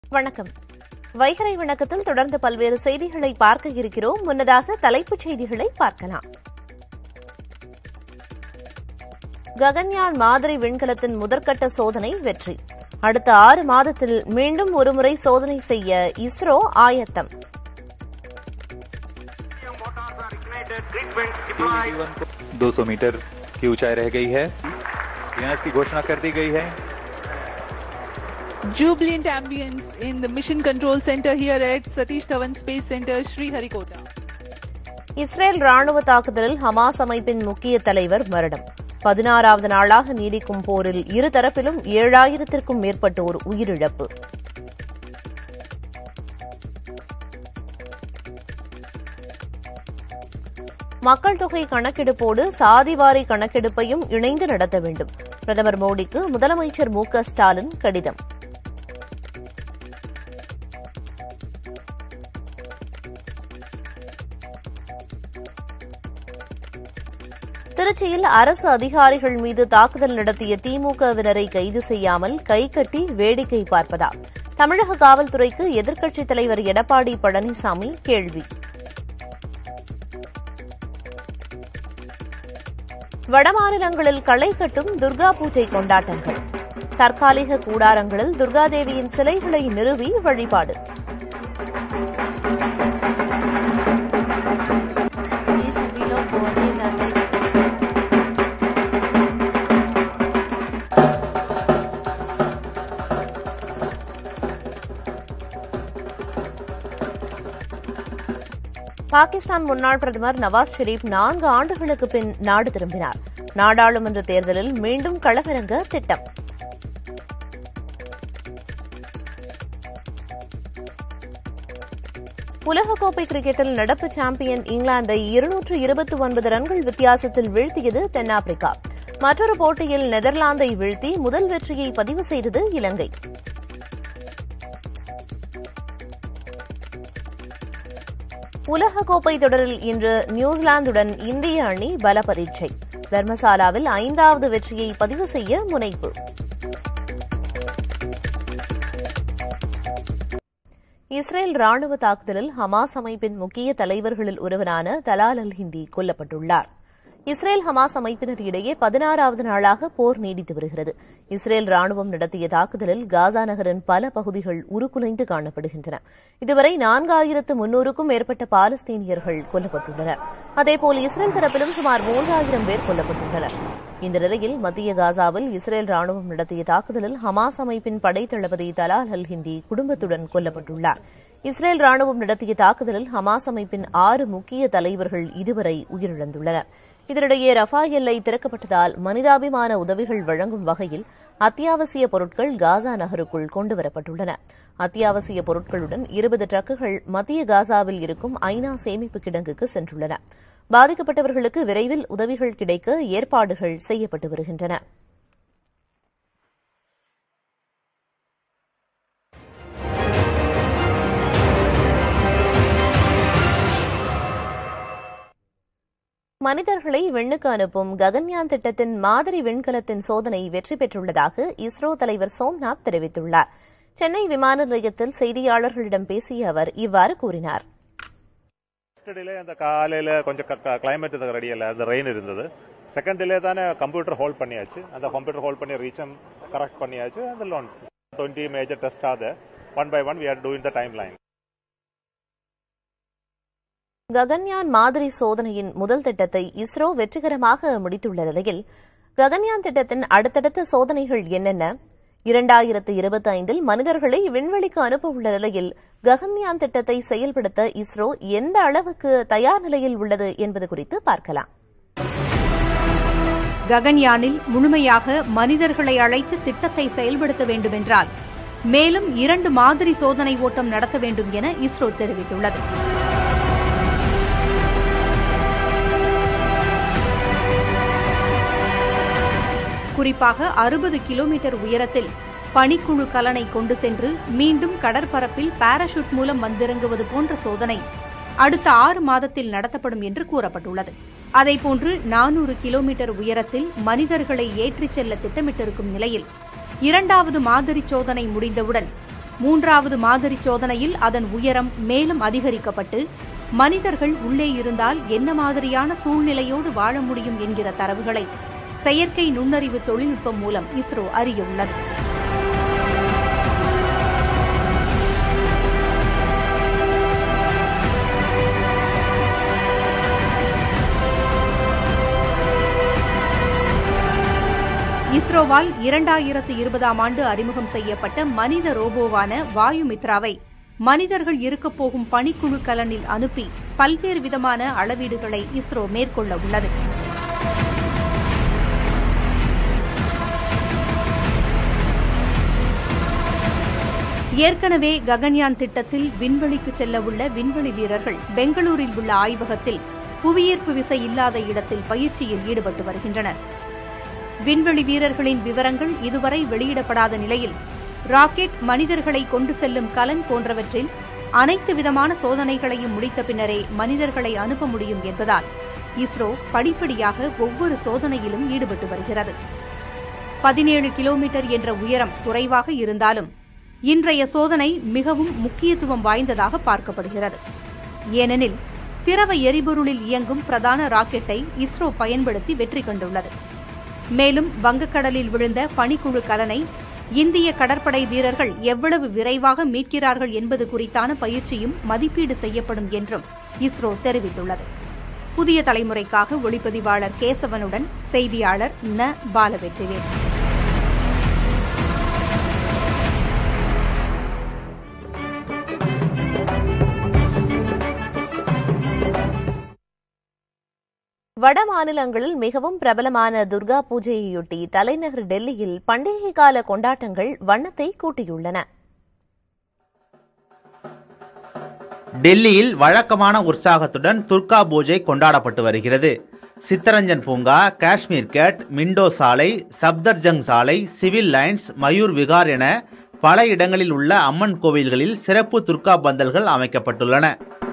வணக்கம் வைகரை வணக்கத்தில் தொடர்ந்து பல்வேறு செய்திகளை பார்க்க இருக்கிறோம் முன்னதாக தலைப்புச் செய்திகளை பார்க்கலாம் ககன்யான் மாதிரி விண்கலத்தின் முதற்கட்ட சோதனை வெற்றி அடுத்த ஆறு மாதத்தில் மீண்டும் ஒருமுறை சோதனை செய்ய இஸ்ரோ ஆயத்தம் जीवन को 200 मीटर की ऊंचाई रह गई है यहाँ की घोषणा कर दी गई है Jubilant ambience in the Mission Control Center here at Satish Dhawan Space Center, Sriharikota. Israel ராணுவ தாக்குதலில் ஹமாஸ் அமைப்பின் முக்கிய தலைவர் மரணம் பதினாறாவது நாளாக நீடிக்கும் போரில் இருதரப்பிலும் ஏழாயிரத்திற்கும் மேற்பட்டோர் உயிரிழப்பு மக்கள் தொகை கணக்கெடுப்போடு சாதிவாரி கணக்கெடுப்பையும் இணைந்து நடத்த வேண்டும் பிரதமர் மோடிக்கு முதலமைச்சர் மு க ஸ்டாலின் கடிதம் திருச்சியில் அரசு அதிகாரிகள் மீது தாக்குதல் நடத்திய திமுகவினரை கைது செய்யாமல் கைகட்டி வேடிக்கை பார்ப்பதா தமிழக காவல்துறைக்கு எதிர்க்கட்சித் தலைவர் எடப்பாடி பழனிசாமி கேள்வி வடமாநிலங்களில் களை கட்டும் துர்கா பூஜை கொண்டாட்டங்கள் தற்காலிக கூடாரங்களில் துர்காதேவியின் சிலைகளை நிறுவி வழிபாடு ये सभी लोग बहुत ही ज्यादा பாகிஸ்தான் முன்னாள் பிரதமர் நவாஸ் ஷெரீப் நான்கு ஆண்டுகளுக்கு பின் நாடு திரும்பினார் நாடாளுமன்ற தேர்தலில் மீண்டும் களமிறங்க திட்டம் உலகக்கோப்பை கிரிக்கெட்டில் நடப்பு சாம்பியன் இங்கிலாந்தை இருநூற்று இருபத்தி ஒன்பது ரன்கள் வித்தியாசத்தில் வீழ்த்தியது தென்னாப்பிரிக்கா மற்றொரு போட்டியில் நெதர்லாந்தை வீழ்த்தி முதல் வெற்றியை பதிவு செய்தது இலங்கை உலகக்கோப்பை தொடரில் இன்று நியூசிலாந்துடன் இந்திய அணி பல பரீட்சை தர்மசாலாவில் ஐந்தாவது வெற்றியை பதிவு செய்ய முனைப்பு இஸ்ரேல் ராணுவ தாக்குதலில் ஹமாஸ் அமைப்பின் முக்கிய தலைவர்களில் ஒருவரான தலால் அல் ஹிந்தி கொல்லப்பட்டுள்ளார் இஸ்ரேல் ஹமாஸ் அமைப்பினர் இடையே பதினாறாவது நாளாக போர் நீடித்து வருகிறது இஸ்ரேல் ராணுவம் நடத்திய தாக்குதலில் காசா நகரின் பல பகுதிகள் உருக்குலைந்து காணப்படுகின்றன இதுவரை நான்காயிரத்து முன்னூறுக்கும் மேற்பட்ட பாலஸ்தீனியர்கள் கொல்லப்பட்டுள்ளனர் அதேபோல் இஸ்ரேல் தரப்பிலும் சுமார் மூன்றாயிரம் பேர் கொல்லப்பட்டுள்ளனர் இந்த நிலையில் மத்திய காசாவில் இஸ்ரேல் ராணுவம் நடத்திய தாக்குதலில் ஹமாஸ் அமைப்பின் படை தளபதி தலால் அல் ஹிந்தி குடும்பத்துடன் கொல்லப்பட்டுள்ளார் இஸ்ரேல் ராணுவம் நடத்திய தாக்குதலில் ஹமாஸ் அமைப்பின் ஆறு முக்கிய தலைவர்கள் இதுவரை உயிரிழந்துள்ளனர் இதனிடையே ரஃபா எல்லை திறக்கப்பட்டதால் மனிதாபிமான உதவிகள் வழங்கும் வகையில் அத்தியாவசிய பொருட்கள் காசா நகருக்குள் கொண்டுவரப்பட்டுள்ளன அத்தியாவசிய பொருட்களுடன் இருபது ட்ரக்குகள் மத்திய காசாவில் இருக்கும் ஐநா சேமிப்பு கிடங்குக்கு சென்றுள்ளன பாதிக்கப்பட்டவர்களுக்கு விரைவில் உதவிகள் கிடைக்க ஏற்பாடுகள் செய்யப்பட்டு வருகின்றன மனிதர்களை விண்ணுக்கு அனுப்பும் ககன்யான் திட்டத்தின் மாதிரி விண்கலத்தின் சோதனை வெற்றி பெற்றுள்ளதாக இஸ்ரோ தலைவர் சோம்நாத் தெரிவித்துள்ளார் சென்னை விமான நிலையத்தில் செய்தியாளர்களிடம் பேசிய அவர் இவ்வாறு கூறினார் ಫಸ್ಟ್ ಡಿಲೇ ಅಂತ ಕಾಲೆಲ್ಲ ಕೊಂಚ ಕ್ಲೈಮೇಟ್ ரெடி இல்ல அந்த ரெயின் இருந்தது செகண்ட் டிலே தானே கம்ப்யூட்டர் ஹோல்ட் பண்ணியாச்சு அந்த கம்ப்யூட்டர் ஹோல்ட் பண்ணி ரீச்சம் கரெக்ட் பண்ணியாச்சு அந்த லோன் டுவெண்ட்டி மேஜர் டெஸ்ட் ஆகுது one by one we are doing the timeline Gaganyaan மாதிரி சோதனையின் முதல் திட்டத்தை இஸ்ரோ வெற்றிகரமாக முடித்துள்ள நிலையில் ககன்யான் திட்டத்தின் அடுத்தடுத்த சோதனைகள் என்னென்ன இரண்டாயிரத்து இருபத்தி ஐந்தில் மனிதர்களை விண்வெளிக்கு அனுப்ப உள்ள நிலையில் ககன்யான் திட்டத்தை செயல்படுத்த இஸ்ரோ எந்த அளவுக்கு தயார் நிலையில் உள்ளது என்பது குறித்து பார்க்கலாம் ககன்யானில் முழுமையாக மனிதர்களை அழைத்து திட்டத்தை செயல்படுத்த வேண்டுமென்றால் மேலும் இரண்டு மாதிரி சோதனை ஓட்டம் நடத்த வேண்டும் என இஸ்ரோ தெரிவித்துள்ளது குறிப்பாக அறுபது கிலோமீட்டர் உயரத்தில் பனிக்குழு கலனை கொண்டு சென்று மீண்டும் கடற்பரப்பில் பாராசூட் மூலம் வந்திறங்குவது போன்ற சோதனை அடுத்த ஆறு மாதத்தில் நடத்தப்படும் என்று கூறப்பட்டுள்ளது அதேபோன்று நானூறு கிலோமீட்டர் உயரத்தில் மனிதர்களை ஏற்றிச் செல்ல திட்டமிட்டிருக்கும் நிலையில் இரண்டாவது மாதிரி சோதனை முடிந்தவுடன் மூன்றாவது மாதிரி சோதனையில் அதன் உயரம் மேலும் அதிகரிக்கப்பட்டு மனிதர்கள் உள்ளே இருந்தால் என்ன மாதிரியான சூழ்நிலையோடு வாழ முடியும் என்கிற தரவுகளை செயற்கை நுண்ணறிவு தொழில்நுட்பம் மூலம் இஸ்ரோ அறியவுள்ளது இஸ்ரோவால் இரண்டாயிரத்து இருபதாம் ஆண்டு அறிமுகம் செய்யப்பட்ட மனித ரோபோவான வாயுமித்ராவை மனிதர்கள் இருக்கப் போகும் பணிக்குழு கலனில் அனுப்பி பல்வேறு விதமான அளவீடுகளை இஸ்ரோ மேற்கொள்ள உள்ளது ஏற்கனவே ககன்யான் திட்டத்தில் விண்வெளிக்கு செல்ல உள்ள விண்வெளி வீரர்கள் பெங்களூரில் உள்ள ஆய்வகத்தில் புவியீர்ப்பு விசை இல்லாத இடத்தில் பயிற்சியில் ஈடுபட்டு வருகின்றனர் விண்வெளி வீரர்களின் விவரங்கள் இதுவரை வெளியிடப்படாத நிலையில் ராக்கெட் மனிதர்களை கொண்டு செல்லும் கலன் போன்றவற்றில் அனைத்து விதமான சோதனைகளையும் முடித்த பின்னரே மனிதர்களை அனுப்ப முடியும் என்பதால் இஸ்ரோ படிப்படியாக ஒவ்வொரு சோதனையிலும் ஈடுபட்டு வருகிறது பதினேழு கிலோமீட்டர் என்ற உயரம் குறைவாக இருந்தாலும் இன்றைய சோதனை மிகவும் முக்கியத்துவம் வாய்ந்ததாக பார்க்கப்படுகிறது ஏனெனில் திரவ எரிபொருளில் இயங்கும் பிரதான ராக்கெட்டை இஸ்ரோ பயன்படுத்தி வெற்றி கண்டுள்ளது மேலும் வங்கக்கடலில் விழுந்த பனிக்குழு கலனை இந்திய கடற்படை வீரர்கள் எவ்வளவு விரைவாக மீட்கிறார்கள் என்பது குறித்தான பயிற்சியும் மதிப்பீடு செய்யப்படும் என்றும் இஸ்ரோ தெரிவித்துள்ளது புதிய தலைமுறைக்காக ஒளிப்பதிவாளர் கேசவனுடன் செய்தியாளர் ந பாலவெற்றிவேல் வட மாநிலங்களில் மிகவும் பிரபலமான துர்கா பூஜையையொட்டி தலைநகர் டெல்லியில் பண்டிகை கால கொண்டாட்டங்கள் வண்ணத்தை கூட்டியுள்ளன டெல்லியில் வழக்கமான உற்சாகத்துடன் துர்கா பூஜை கொண்டாடப்பட்டு வருகிறது சித்தரஞ்சன் பூங்கா காஷ்மீர் கேட் மிண்டோ சாலை சப்தர்ஜங் சாலை சிவில் லைன்ஸ் மயூர் விகார் என பல இடங்களில் உள்ள அம்மன் கோவில்களில் சிறப்பு துர்கா பந்தல்கள் அமைக்கப்பட்டுள்ளன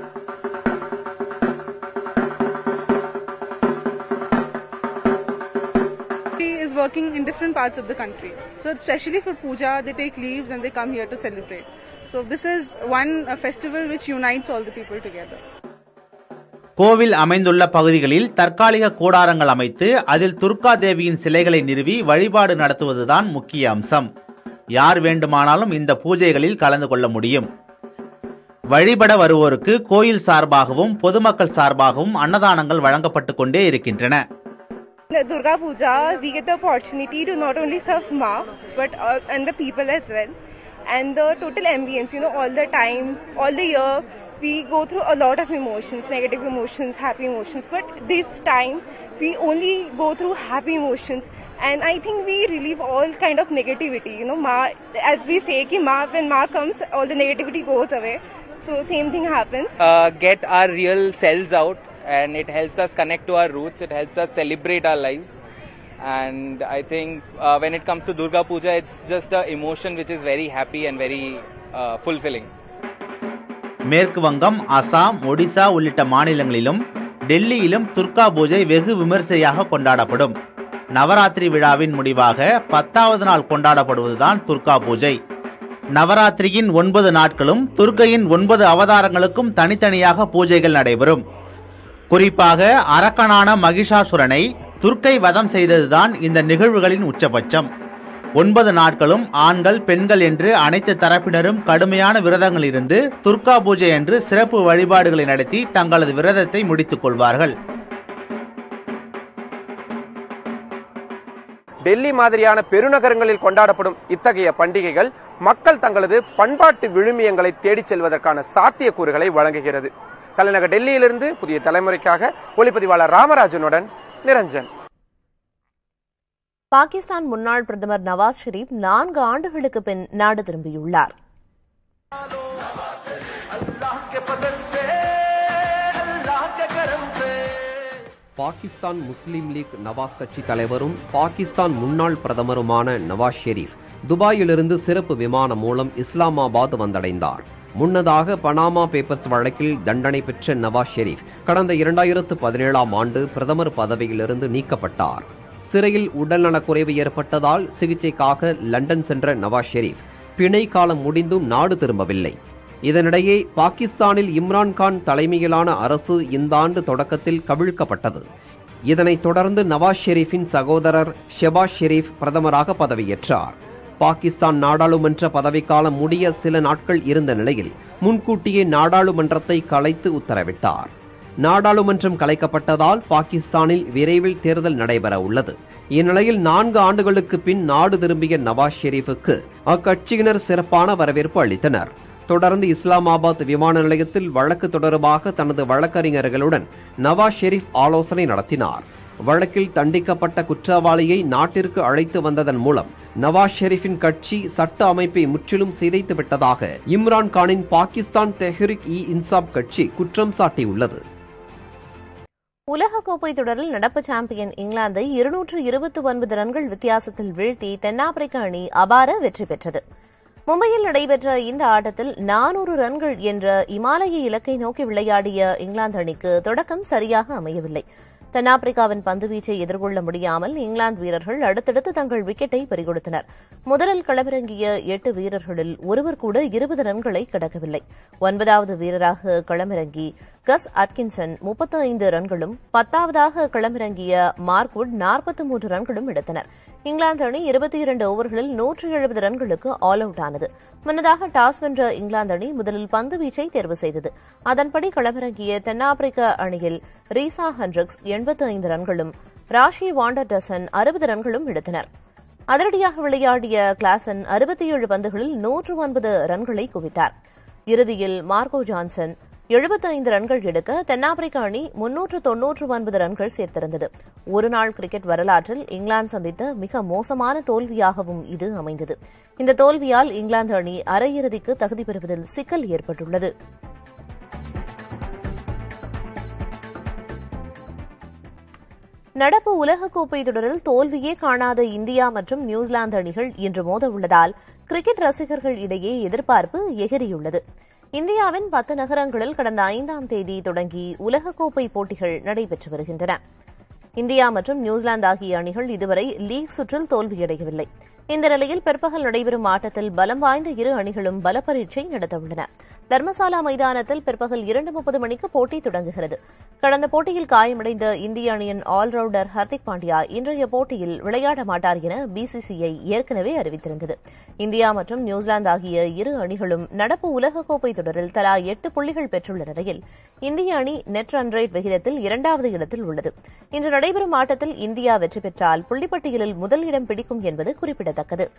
is working in different parts of the country. So especially for puja, they take leaves and they come here to celebrate. So this is one uh, festival which unites all the people together. கோவில் அமைந்துள்ள பகுதிகளில் தற்காலிக கூடாரங்கள் அமைத்து அதில் துர்கா தேவியின் சிலைகளை நிறுவி வழிபாடு நடத்துவதுதான் முக்கிய அம்சம் யார் வேண்டுமானாலும் இந்த பூஜைகளில் கலந்து கொள்ள முடியும் வழிபட வருவோருக்கு கோயில் சார்பாகவும் பொதுமக்கள் சார்பாகவும் அன்னதானங்கள் வழங்கப்பட்டுக் கொண்டே இருக்கின்றன The Durga Puja, we get the opportunity to not only serve Ma, but uh, and the people as well. And the total ambience, you know, all the time, all the year, we go through a lot of emotions, negative emotions, happy emotions. But this time, we only go through happy emotions. And I think we relieve all kind of negativity. You know, Ma, as we say, ki Ma, when Ma comes, all the negativity goes away. So same thing happens. uh, get our real selves out and it helps us connect to our roots it helps us celebrate our lives and i think uh, when it comes to durga puja it's just a emotion which is very happy and very uh, fulfilling மேற்கு வங்கம் அசாம் ஒடிசா உள்ளிட்ட மாநிலங்களிலும் டெல்லியிலும் துர்கா பூஜை வெகு விமர்சையாக கொண்டாடப்படும் நவராத்திரி விழாவின் முடிவாக பத்தாவது நாள் கொண்டாடப்படுவதுதான் துர்கா பூஜை நவராத்திரியின் ஒன்பது நாட்களும் துர்க்கையின் ஒன்பது அவதாரங்களுக்கும் தனித்தனியாக பூஜைகள் நடைபெறும் குறிப்பாக அரக்கனான மகிஷாசுரனை துர்க்கை வதம் செய்ததுதான் இந்த நிகழ்வுகளின் உச்சபட்சம் ஒன்பது நாட்களும் ஆண்கள் பெண்கள் என்று அனைத்து தரப்பினரும் கடுமையான விரதங்கள் இருந்து துர்கா பூஜை என்று சிறப்பு வழிபாடுகளை நடத்தி தங்களது விரதத்தை முடித்துக் கொள்வார்கள் டெல்லி மாதிரியான பெருநகரங்களில் கொண்டாடப்படும் இத்தகைய பண்டிகைகள் மக்கள் தங்களது பண்பாட்டு விழுமியங்களை தேடிச் செல்வதற்கான சாத்தியக்கூறுகளை வழங்குகிறது தலைநகர் டெல்லியிலிருந்து புதிய தலைமுறைக்காக ஒளிப்பதிவாளர் ராமராஜனுடன் நிரஞ்சன் பாகிஸ்தான் முன்னாள் பிரதமர் நவாஸ் ஷெரீப் நான்கு ஆண்டுகளுக்கு பின் நாடு திரும்பியுள்ளார் பாகிஸ்தான் முஸ்லீம் லீக் நவாஸ் கட்சி தலைவரும் பாகிஸ்தான் முன்னாள் பிரதமருமான நவாஸ் ஷெரீப் துபாயிலிருந்து சிறப்பு விமானம் மூலம் இஸ்லாமாபாத் வந்தடைந்தார் முன்னதாக பனாமா பேப்பர்ஸ் வழக்கில் தண்டனை பெற்ற நவாஸ் ஷெரீப் கடந்த இரண்டாயிரத்து பதினேழாம் ஆண்டு பிரதமர் பதவியிலிருந்து நீக்கப்பட்டார் சிறையில் உடல்நலக்குறைவு ஏற்பட்டதால் சிகிச்சைக்காக லண்டன் சென்ற நவாஸ் ஷெரீப் பிணை காலம் முடிந்தும் நாடு திரும்பவில்லை இதனிடையே பாகிஸ்தானில் இம்ரான்கான் தலைமையிலான அரசு இந்த ஆண்டு தொடக்கத்தில் கவிழ்க்கப்பட்டது இதனைத் தொடர்ந்து நவாஸ் ஷெரீஃபின் சகோதரர் ஷெபாஸ் ஷெரீப் பிரதமராக பதவியேற்றார் பாகிஸ்தான் நாடாளுமன்ற பதவிக்காலம் முடிய சில நாட்கள் இருந்த நிலையில் முன்கூட்டியே நாடாளுமன்றத்தை கலைத்து உத்தரவிட்டார் நாடாளுமன்றம் கலைக்கப்பட்டதால் பாகிஸ்தானில் விரைவில் தேர்தல் நடைபெற உள்ளது இந்நிலையில் நான்கு ஆண்டுகளுக்கு பின் நாடு திரும்பிய நவாஸ் ஷெரீஃபுக்கு அக்கட்சியினர் சிறப்பான வரவேற்பு அளித்தனர் தொடர்ந்து இஸ்லாமாபாத் விமான நிலையத்தில் வழக்கு தொடர்பாக தனது வழக்கறிஞர்களுடன் நவாஸ் ஷெரீப் ஆலோசனை நடத்தினார் வழக்கில் தண்டிக்கப்பட்ட குற்றவாளியை நாட்டிற்கு அழைத்து வந்ததன் மூலம் நவாஸ் ஷெரீஃபின் கட்சி சட்ட அமைப்பை முற்றிலும் சிதைத்து விட்டதாக இம்ரான் கானின் பாகிஸ்தான் தெஹ்ரிக் இ இன்சாப் கட்சி குற்றம் சாட்டியுள்ளது உலகக்கோப்பை தொடரில் நடப்பு சாம்பியன் இங்கிலாந்தை இருநூற்று இருபத்தி ஒன்பது ரன்கள் வித்தியாசத்தில் வீழ்த்தி தென்னாப்பிரிக்க அணி அபார வெற்றி பெற்றது மும்பையில் நடைபெற்ற இந்த ஆட்டத்தில் நானூறு ரன்கள் என்ற இமாலய இலக்கை நோக்கி விளையாடிய இங்கிலாந்து அணிக்கு தொடக்கம் சரியாக அமையவில்லை தென்னாப்பிரிக்காவின் பந்துவீச்சை எதிர்கொள்ள முடியாமல் இங்கிலாந்து வீரர்கள் அடுத்தடுத்து தங்கள் விக்கெட்டை பறிகொடுத்தனர் முதலில் களமிறங்கிய எட்டு வீரர்களில் ஒருவர் கூட இருபது ரன்களை கடக்கவில்லை ஒன்பதாவது வீரராக களமிறங்கி கஸ் அட்கின்சன் முப்பத்தி ஐந்து ரன்களும் பத்தாவதாக களமிறங்கிய மார்க்வுட் நாற்பத்தி மூன்று ரன்களும் எடுத்தனர் இங்கிலாந்து அணி இருபத்தி இரண்டு ஓவர்களில் நூற்று எழுபது ரன்களுக்கு ஆல் அவுட் ஆனது முன்னதாக டாஸ் வென்ற இங்கிலாந்து அணி முதலில் பந்து வீச்சை தேர்வு செய்தது அதன்படி களமிறங்கிய தென்னாப்பிரிக்க அணியில் ரீசா ஹண்ட்ரிக்ஸ் எண்பத்தி ஐந்து ரன்களும் ராஷி வாண்டர்டசன் அறுபது ரன்களும் எடுத்தனர் அதிரடியாக விளையாடிய கிளாசன் அறுபத்தி ஏழு பந்துகளில் நூற்று ஒன்பது ரன்களை குவித்தார் இறுதியில் மார்கோ ஜான்சன் எழுபத்தைந்து ரன்கள் எடுக்க தென்னாப்பிரிக்க அணி முன்னூற்று தொன்னூற்று ஒன்பது ரன்கள் சேர்த்திருந்தது ஒருநாள் கிரிக்கெட் வரலாற்றில் இங்கிலாந்து சந்தித்த மிக மோசமான தோல்வியாகவும் இது அமைந்தது இந்த தோல்வியால் இங்கிலாந்து அணி அரையிறுதிக்கு தகுதி பெறுவதில் சிக்கல் ஏற்பட்டுள்ளது நடப்பு உலகக்கோப்பை தொடரில் தோல்வியே காணாத இந்தியா மற்றும் நியூசிலாந்து அணிகள் இன்று மோத உள்ளதால் கிரிக்கெட் ரசிகர்கள் இடையே எதிர்பார்ப்பு எகிரியுள்ளது இந்தியாவின் பத்து நகரங்களில் கடந்த ஐந்தாம் தேதி தொடங்கி உலகக்கோப்பை போட்டிகள் நடைபெற்று வருகின்றன இந்தியா மற்றும் நியூசிலாந்து ஆகிய அணிகள் இதுவரை லீக் சுற்றில் தோல்வியடையவில்லை இந்த நிலையில் பிற்பகல் நடைபெறும் ஆட்டத்தில் பலம் வாய்ந்த இரு அணிகளும் பலப்பரீட்சை நடத்தவுள்ளன தர்மசாலா மைதானத்தில் பிற்பகல் இரண்டு முப்பது மணிக்கு போட்டி தொடங்குகிறது கடந்த போட்டியில் காயமடைந்த இந்திய அணியின் ஆல்ரவுண்டர் ஹர்திக் பாண்டியா இன்றைய போட்டியில் விளையாட மாட்டார் என பிசிசிஐ ஏற்கனவே அறிவித்திருந்தது இந்தியா மற்றும் நியூசிலாந்து ஆகிய இரு அணிகளும் நடப்பு உலகக்கோப்பை தொடரில் தலா எட்டு புள்ளிகள் பெற்றுள்ள நிலையில் இந்திய அணி நெட் ரன் ரேட் விகிதத்தில் இரண்டாவது இடத்தில் உள்ளது இன்று நடைபெறும் ஆட்டத்தில் இந்தியா வெற்றி பெற்றால் புள்ளிப்பட்டியலில் முதல் இடம் பிடிக்கும் என்பது குறிப்பிடத்தக்கது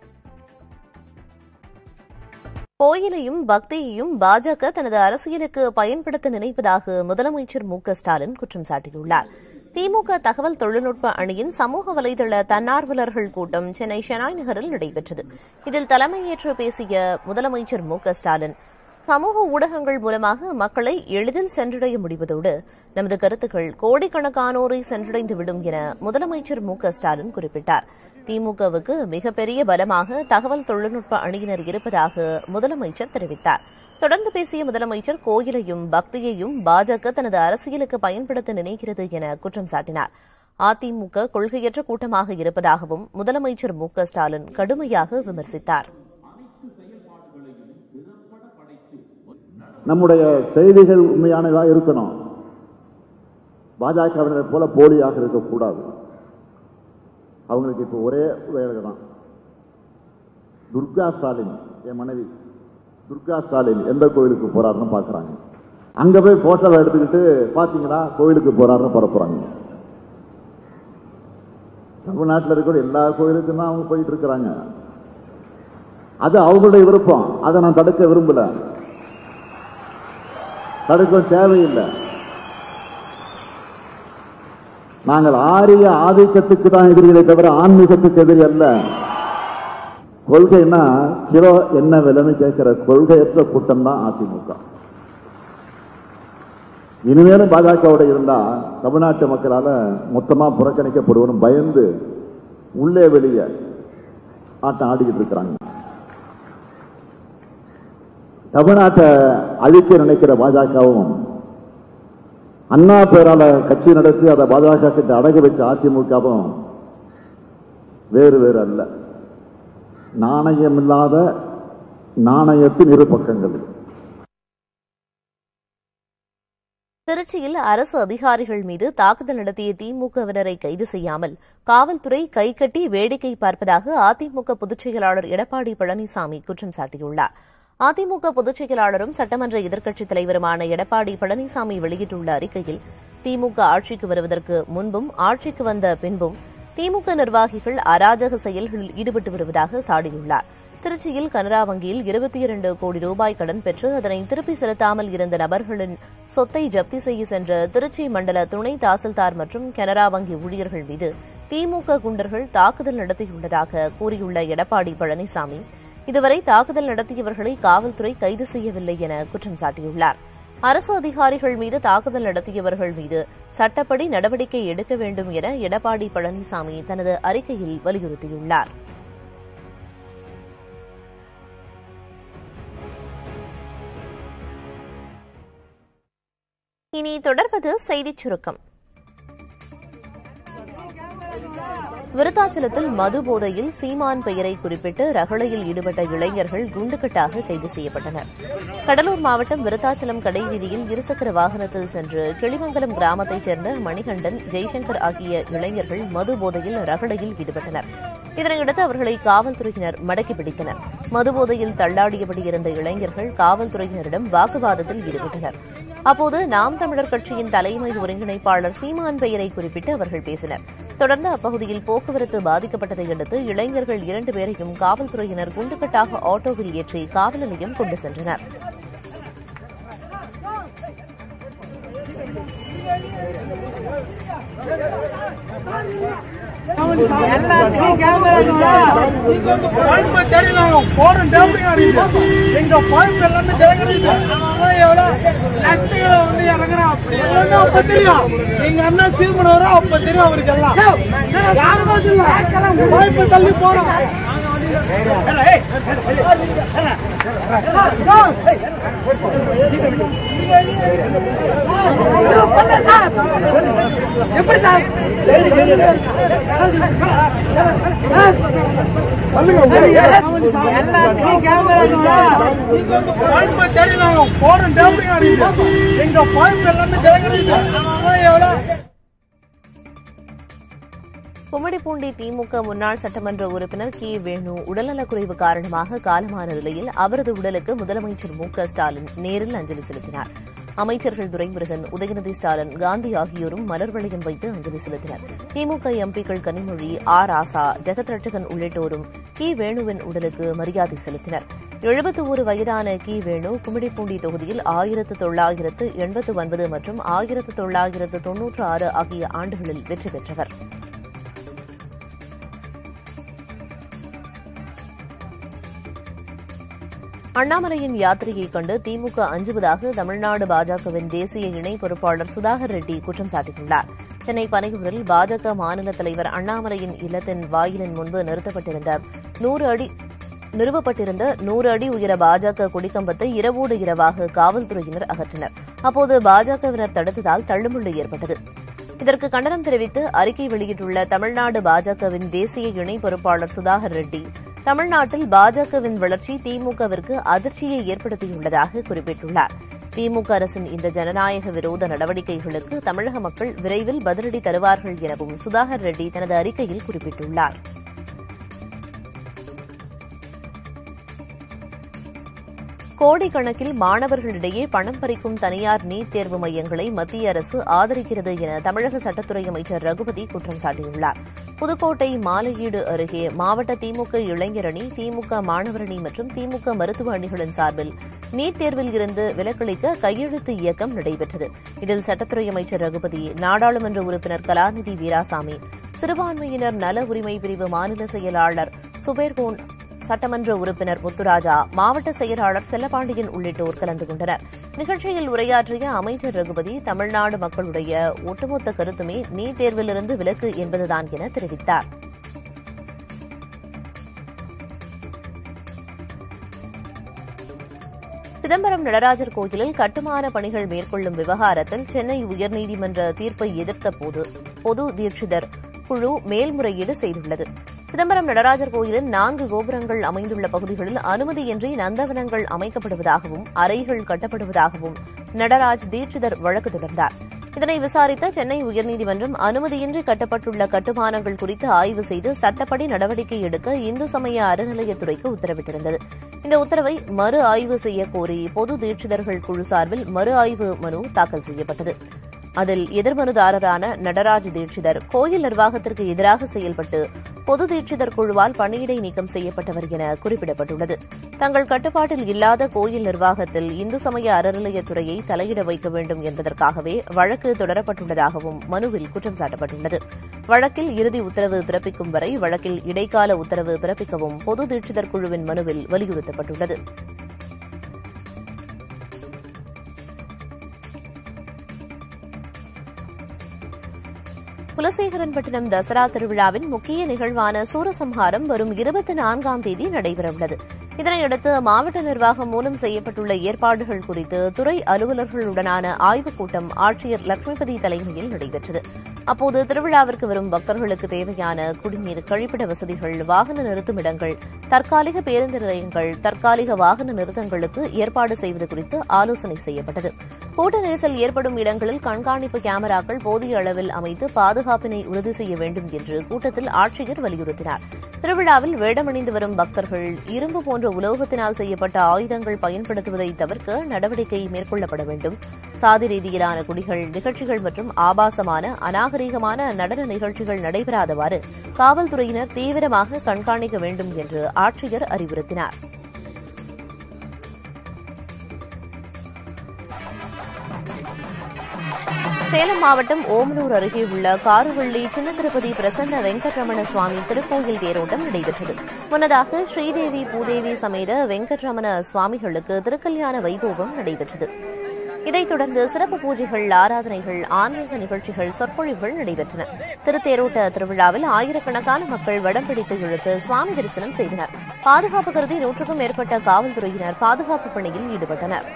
கோயிலையும் பக்தியையும் பாஜக தனது அரசியலுக்கு பயன்படுத்த நினைப்பதாக முதலமைச்சர் மு க ஸ்டாலின் குற்றம் சாட்டியுள்ளார் திமுக தகவல் தொழில்நுட்ப அணியின் சமூக வலைதள தன்னார்வலர்கள் கூட்டம் சென்னை ஷெனாய் நகரில் நடைபெற்றது இதில் தலைமையேற்று பேசிய முதலமைச்சர் மு க ஸ்டாலின் சமூக ஊடகங்கள் மூலமாக மக்களை எளிதில் சென்றடைய முடிவதோடு நமது கருத்துக்கள் கோடிக்கணக்கானோரை சென்றடைந்துவிடும் என முதலமைச்சர் மு க ஸ்டாலின் குறிப்பிட்டார் திமுகவுக்கு மிகப்பெரிய பலமாக தகவல் தொழில்நுட்ப அணியினர் இருப்பதாக முதலமைச்சர் தெரிவித்தார் தொடர்ந்து பேசிய முதலமைச்சர் கோயிலையும் பக்தியையும் பாஜக தனது அரசியலுக்கு பயன்படுத்த நினைக்கிறது என குற்றம் சாட்டினார் அதிமுக கொள்கையற்ற கூட்டமாக இருப்பதாகவும் முதலமைச்சர் மு க ஸ்டாலின் கடுமையாக விமர்சித்தார் நம்முடைய செய்திகள் உண்மையானதாக இருக்கணும் பாஜகவினர் போல போலியாக இருக்கக்கூடாது அவங்களுக்கு இப்போ ஒரே வேலை தான் துர்கா ஸ்டாலின் என் மனைவி துர்கா ஸ்டாலின் எந்த கோயிலுக்கு போறாருன்னு பாக்குறாங்க அங்க போய் போட்டோவை எடுத்துக்கிட்டு பாத்தீங்களா கோயிலுக்கு போறாருன்னு பரப்புறாங்க தமிழ்நாட்டில் இருக்கிற எல்லா கோயிலுக்கும் தான் அவங்க போயிட்டு இருக்கிறாங்க அது அவங்களுடைய விருப்பம் அதை நான் தடுக்க விரும்பல தடுக்க தேவையில்லை நாங்கள் ஆரிய ஆதிக்கத்துக்கு தான் எதிரிகளை தவிர ஆன்மீகத்துக்கு எதிரி அல்ல கொள்கைன்னா கிலோ என்ன விலைன்னு கேட்கிற கொள்கையற்ற கூட்டம் தான் அதிமுக இனிமேலும் பாஜகவோட இருந்தா தமிழ்நாட்டு மக்களால மொத்தமா புறக்கணிக்கப்படுவோம் பயந்து உள்ளே வெளியே ஆட்டம் ஆடிக்கிட்டு இருக்கிறாங்க தமிழ்நாட்டை அழிக்க நினைக்கிற பாஜகவும் அண்ணா பேரால கட்சி நடத்தி அதை பாஜக கிட்ட அடகு வச்ச அதிமுகவும் வேறு வேறு அல்ல நாணயம் இல்லாத நாணயத்தின் இரு பக்கங்கள் திருச்சியில் அரசு அதிகாரிகள் மீது தாக்குதல் நடத்திய திமுகவினரை கைது செய்யாமல் காவல்துறை கைகட்டி வேடிக்கை பார்ப்பதாக அதிமுக பொதுச் செயலாளர் எடப்பாடி பழனிசாமி குற்றம் சாட்டியுள்ளார் அதிமுக பொதுச் செயலாளரும் சட்டமன்ற எதிர்க்கட்சித் தலைவருமான எடப்பாடி பழனிசாமி வெளியிட்டுள்ள அறிக்கையில் திமுக ஆட்சிக்கு வருவதற்கு முன்பும் ஆட்சிக்கு வந்த பின்பும் திமுக நிர்வாகிகள் அராஜக செயல்களில் ஈடுபட்டு வருவதாக சாடியுள்ளார் திருச்சியில் கனரா வங்கியில் இருபத்தி இரண்டு கோடி ரூபாய் கடன் பெற்று அதனை திருப்பி செலுத்தாமல் இருந்த நபர்களின் சொத்தை ஜப்தி செய்ய சென்ற திருச்சி மண்டல துணை தாசில்தார் மற்றும் கனரா வங்கி ஊழியர்கள் மீது திமுக குண்டர்கள் தாக்குதல் நடத்தியுள்ளதாக கூறியுள்ள எடப்பாடி பழனிசாமி இதுவரை தாக்குதல் நடத்தியவர்களை காவல்துறை கைது செய்யவில்லை என குற்றம் சாட்டியுள்ளார் அரசு அதிகாரிகள் மீது தாக்குதல் நடத்தியவர்கள் மீது சட்டப்படி நடவடிக்கை எடுக்க வேண்டும் என எடப்பாடி பழனிசாமி தனது அறிக்கையில் வலியுறுத்தியுள்ளார் இனி தொடர்வது செய்திச் சுருக்கம் விருத்தாச்சலத்தில் மது போதையில் சீமான் பெயரை குறிப்பிட்டு ரகளையில் ஈடுபட்ட இளைஞர்கள் குண்டுக்கட்டாக கைது செய்யப்பட்டனர் கடலூர் மாவட்டம் விருத்தாச்சலம் கடைவீதியில் இருசக்கர வாகனத்தில் சென்று கிளிமங்கலம் கிராமத்தைச் சேர்ந்த மணிகண்டன் ஜெய்சங்கர் ஆகிய இளைஞர்கள் மது போதையில் ரகளையில் ஈடுபட்டனர் இதனையடுத்து அவர்களை காவல்துறையினர் மடக்கி பிடித்தனர் மது போதையில் தள்ளாடியபடி இருந்த இளைஞர்கள் காவல்துறையினரிடம் வாக்குவாதத்தில் ஈடுபட்டனர் அப்போது நாம் தமிழர் கட்சியின் தலைமை ஒருங்கிணைப்பாளர் சீமான் பெயரை குறிப்பிட்டு அவர்கள் பேசினர் தொடர்ந்து அப்பகுதியில் போக்குவரத்து பாதிக்கப்பட்டதை அடுத்து இளைஞர்கள் இரண்டு பேரையும் காவல்துறையினர் குண்டுக்கட்டாக ஆட்டோவில் ஏற்றி காவல் நிலையம் கொண்டு சென்றனர் எங்க பாய்ப்பு எல்லாமே ஜனங்களுக்கு எவ்வளவு லட்சங்களை வந்து இறங்குறான் அப்படி எல்லாமே அப்ப தெரியும் எங்க அண்ணா சீமனவரோ அப்ப தெரியும் அவருக்கு எல்லாம் யாருக்கும் தெரியல பாய்ப்பு தள்ளி போறோம் எப்படி சார் எங்க பாய்ப்பு எல்லாமே ஜனங்களுக்கு எவ்வளவு கும்மிடிப்பூண்டி திமுக முன்னாள் சட்டமன்ற உறுப்பினர் கே வேணு உடல்நலக்குறைவு காரணமாக காலமான நிலையில் அவரது உடலுக்கு முதலமைச்சர் மு க ஸ்டாலின் நேரில் அஞ்சலி செலுத்தினார் அமைச்சர்கள் துரைமுருகன் உதயநிதி ஸ்டாலின் காந்தி ஆகியோரும் மலர் வளையம் வைத்து அஞ்சலி செலுத்தினர் திமுக எம்பிக்கள் கனிமொழி ஆர் ஆசா ஜெகத் ரட்சகன் உள்ளிட்டோரும் கி வேணுவின் உடலுக்கு மரியாதை செலுத்தினர் எழுபத்தி ஒரு வயதான கி வேணு கும்மிடிப்பூண்டி தொகுதியில் ஆயிரத்து தொள்ளாயிரத்து எண்பத்து ஒன்பது மற்றும் ஆயிரத்து தொள்ளாயிரத்து தொன்னூற்று ஆறு ஆகிய ஆண்டுகளில் வெற்றி பெற்றவர் அண்ணாமலையின் யாத்திரையை கண்டு திமுக அஞ்சுவதாக தமிழ்நாடு பாஜகவின் தேசிய இணை பொறுப்பாளர் சுதாகர் ரெட்டி குற்றம் சாட்டியுள்ளார் சென்னை பனையூரில் பாஜக மாநில தலைவர் அண்ணாமலையின் இல்லத்தின் வாயிலின் முன்பு நிறுத்தப்பட்டிருந்த நூறு அடி நிறுவப்பட்டிருந்த நூறு அடி உயர பாஜக கொடிக்கம்பத்தை இரவோடு இரவாக காவல்துறையினர் அகற்றினர் அப்போது பாஜகவினர் தடுத்ததால் தள்ளுமுள்ளு ஏற்பட்டது இதற்கு கண்டனம் தெரிவித்து அறிக்கை வெளியிட்டுள்ள தமிழ்நாடு பாஜகவின் தேசிய இணை பொறுப்பாளர் சுதாகர் ரெட்டி தமிழ்நாட்டில் பாஜகவின் வளர்ச்சி திமுகவிற்கு அதிர்ச்சியை ஏற்படுத்தியுள்ளதாக குறிப்பிட்டுள்ளார் திமுக அரசின் இந்த ஜனநாயக விரோத நடவடிக்கைகளுக்கு தமிழக மக்கள் விரைவில் பதிலடி தருவார்கள் எனவும் சுதாகர் ரெட்டி தனது அறிக்கையில் குறிப்பிட்டுள்ளார் கோடிக்கணக்கில் மாணவர்களிடையே பணம் பறிக்கும் தனியார் நீட் தேர்வு மையங்களை மத்திய அரசு ஆதரிக்கிறது என தமிழக சட்டத்துறை அமைச்சர் ரகுபதி குற்றம் சாட்டியுள்ளார் புதுக்கோட்டை மாலையீடு அருகே மாவட்ட திமுக இளைஞரணி திமுக மாணவரணி மற்றும் திமுக மருத்துவ அணிகளின் சார்பில் நீட் தேர்வில் இருந்து விலக்களிக்க கையெழுத்து இயக்கம் நடைபெற்றது இதில் சட்டத்துறை அமைச்சர் ரகுபதி நாடாளுமன்ற உறுப்பினர் கலாநிதி வீராசாமி சிறுபான்மையினர் நல உரிமை பிரிவு மாநில செயலாளர் சுபேர்கோன் சட்டமன்ற உறுப்பினர் முத்துராஜா மாவட்ட செயலாளர் செல்லப்பாண்டியன் உள்ளிட்டோர் கலந்து கொண்டனர் நிகழ்ச்சியில் உரையாற்றிய அமைச்சர் ரகுபதி தமிழ்நாடு மக்களுடைய ஒட்டுமொத்த கருத்துமே நீட் தேர்விலிருந்து விலக்கு என்பதுதான் என தெரிவித்தார் சிதம்பரம் நடராஜர் கோயிலில் கட்டுமான பணிகள் மேற்கொள்ளும் விவகாரத்தில் சென்னை உயர்நீதிமன்ற தீர்ப்பை எதிர்த்த போது பொது தீட்சிதர் குழு மேல்முறையீடு செய்துள்ளது சிதம்பரம் நடராஜர் கோயிலின் நான்கு கோபுரங்கள் அமைந்துள்ள பகுதிகளில் அனுமதியின்றி நந்தவனங்கள் அமைக்கப்படுவதாகவும் அறைகள் கட்டப்படுவதாகவும் நடராஜ் தீட்சிதர் வழக்கு தொடர்ந்தார் இதனை விசாரித்த சென்னை உயர்நீதிமன்றம் அனுமதியின்றி கட்டப்பட்டுள்ள கட்டுமானங்கள் குறித்து ஆய்வு செய்து சட்டப்படி நடவடிக்கை எடுக்க இந்து சமய அறநிலையத்துறைக்கு உத்தரவிட்டிருந்தது இந்த உத்தரவை மறு ஆய்வு செய்ய கோரி பொது தீட்சிதர்கள் குழு சார்பில் மறு ஆய்வு மனு தாக்கல் செய்யப்பட்டது அதில் எதிர்மனுதாரரான நடராஜ் தீட்சிதர் கோயில் நிர்வாகத்திற்கு எதிராக செயல்பட்டு பொது தீட்சிதர் குழுவால் பணியிடை நீக்கம் செய்யப்பட்டவர் என குறிப்பிடப்பட்டுள்ளது தங்கள் கட்டுப்பாட்டில் இல்லாத கோயில் நிர்வாகத்தில் இந்து சமய அறநிலையத்துறையை தலையிட வைக்க வேண்டும் என்பதற்காகவே வழக்கு தொடரப்பட்டுள்ளதாகவும் மனுவில் குற்றம் சாட்டப்பட்டுள்ளது வழக்கில் இறுதி உத்தரவு பிறப்பிக்கும் வரை வழக்கில் இடைக்கால உத்தரவு பிறப்பிக்கவும் பொது தீட்சிதர் குழுவின் மனுவில் வலியுறுத்தப்பட்டுள்ளது குலசேகரன்பட்டினம் தசரா திருவிழாவின் முக்கிய நிகழ்வான சூரசம்ஹாரம் வரும் இருபத்தி நான்காம் தேதி நடைபெறவுள்ளது இதனையடுத்து மாவட்ட நிர்வாகம் மூலம் செய்யப்பட்டுள்ள ஏற்பாடுகள் குறித்து துறை அலுவலர்களுடனான ஆய்வுக் கூட்டம் ஆட்சியர் லட்சுமிபதி தலைமையில் நடைபெற்றது அப்போது திருவிழாவிற்கு வரும் பக்தர்களுக்கு தேவையான குடிநீர் கழிப்பிட வசதிகள் வாகன நிறுத்துமிடங்கள் தற்காலிக பேருந்து நிலையங்கள் தற்காலிக வாகன நிறுத்தங்களுக்கு ஏற்பாடு செய்வது குறித்து ஆலோசனை செய்யப்பட்டது கூட்ட நெரிசல் ஏற்படும் இடங்களில் கண்காணிப்பு கேமராக்கள் போதிய அளவில் அமைத்து பாதுகாப்பினை உறுதி செய்ய வேண்டும் என்று கூட்டத்தில் ஆட்சியர் வலியுறுத்தினார் திருவிழாவில் வேடமணிந்து வரும் பக்தர்கள் இரும்பு போன்ற உலோகத்தினால் செய்யப்பட்ட ஆயுதங்கள் பயன்படுத்துவதை தவிர்க்க நடவடிக்கை மேற்கொள்ளப்பட வேண்டும் சாதி ரீதியிலான குடிகள் நிகழ்ச்சிகள் மற்றும் ஆபாசமான அநாகரீகமான நடன நிகழ்ச்சிகள் நடைபெறாதவாறு காவல்துறையினர் தீவிரமாக கண்காணிக்க வேண்டும் என்று ஆட்சியர் அறிவுறுத்தினார் சேலம் மாவட்டம் ஓமலூர் அருகே உள்ள காருவள்ளி சின்ன திருப்பதி பிரசன்ன வெங்கட்ரமண சுவாமி திருக்கோயில் தேரோட்டம் நடைபெற்றது முன்னதாக ஸ்ரீதேவி பூதேவி சமேத வெங்கட்ரமண சுவாமிகளுக்கு திருக்கல்யாண வைபோகம் நடைபெற்றது இதைத் தொடர்ந்து சிறப்பு பூஜைகள் ஆராதனைகள் ஆன்மீக நிகழ்ச்சிகள் சொற்பொழிவுகள் நடைபெற்றன திருத்தேரோட்ட திருவிழாவில் ஆயிரக்கணக்கான மக்கள் வடம் பிடித்து இழுத்து சுவாமி தரிசனம் செய்தனர் பாதுகாப்பு கருதி நூற்றுக்கும் மேற்பட்ட காவல்துறையினர் பாதுகாப்பு பணியில் ஈடுபட்டனர்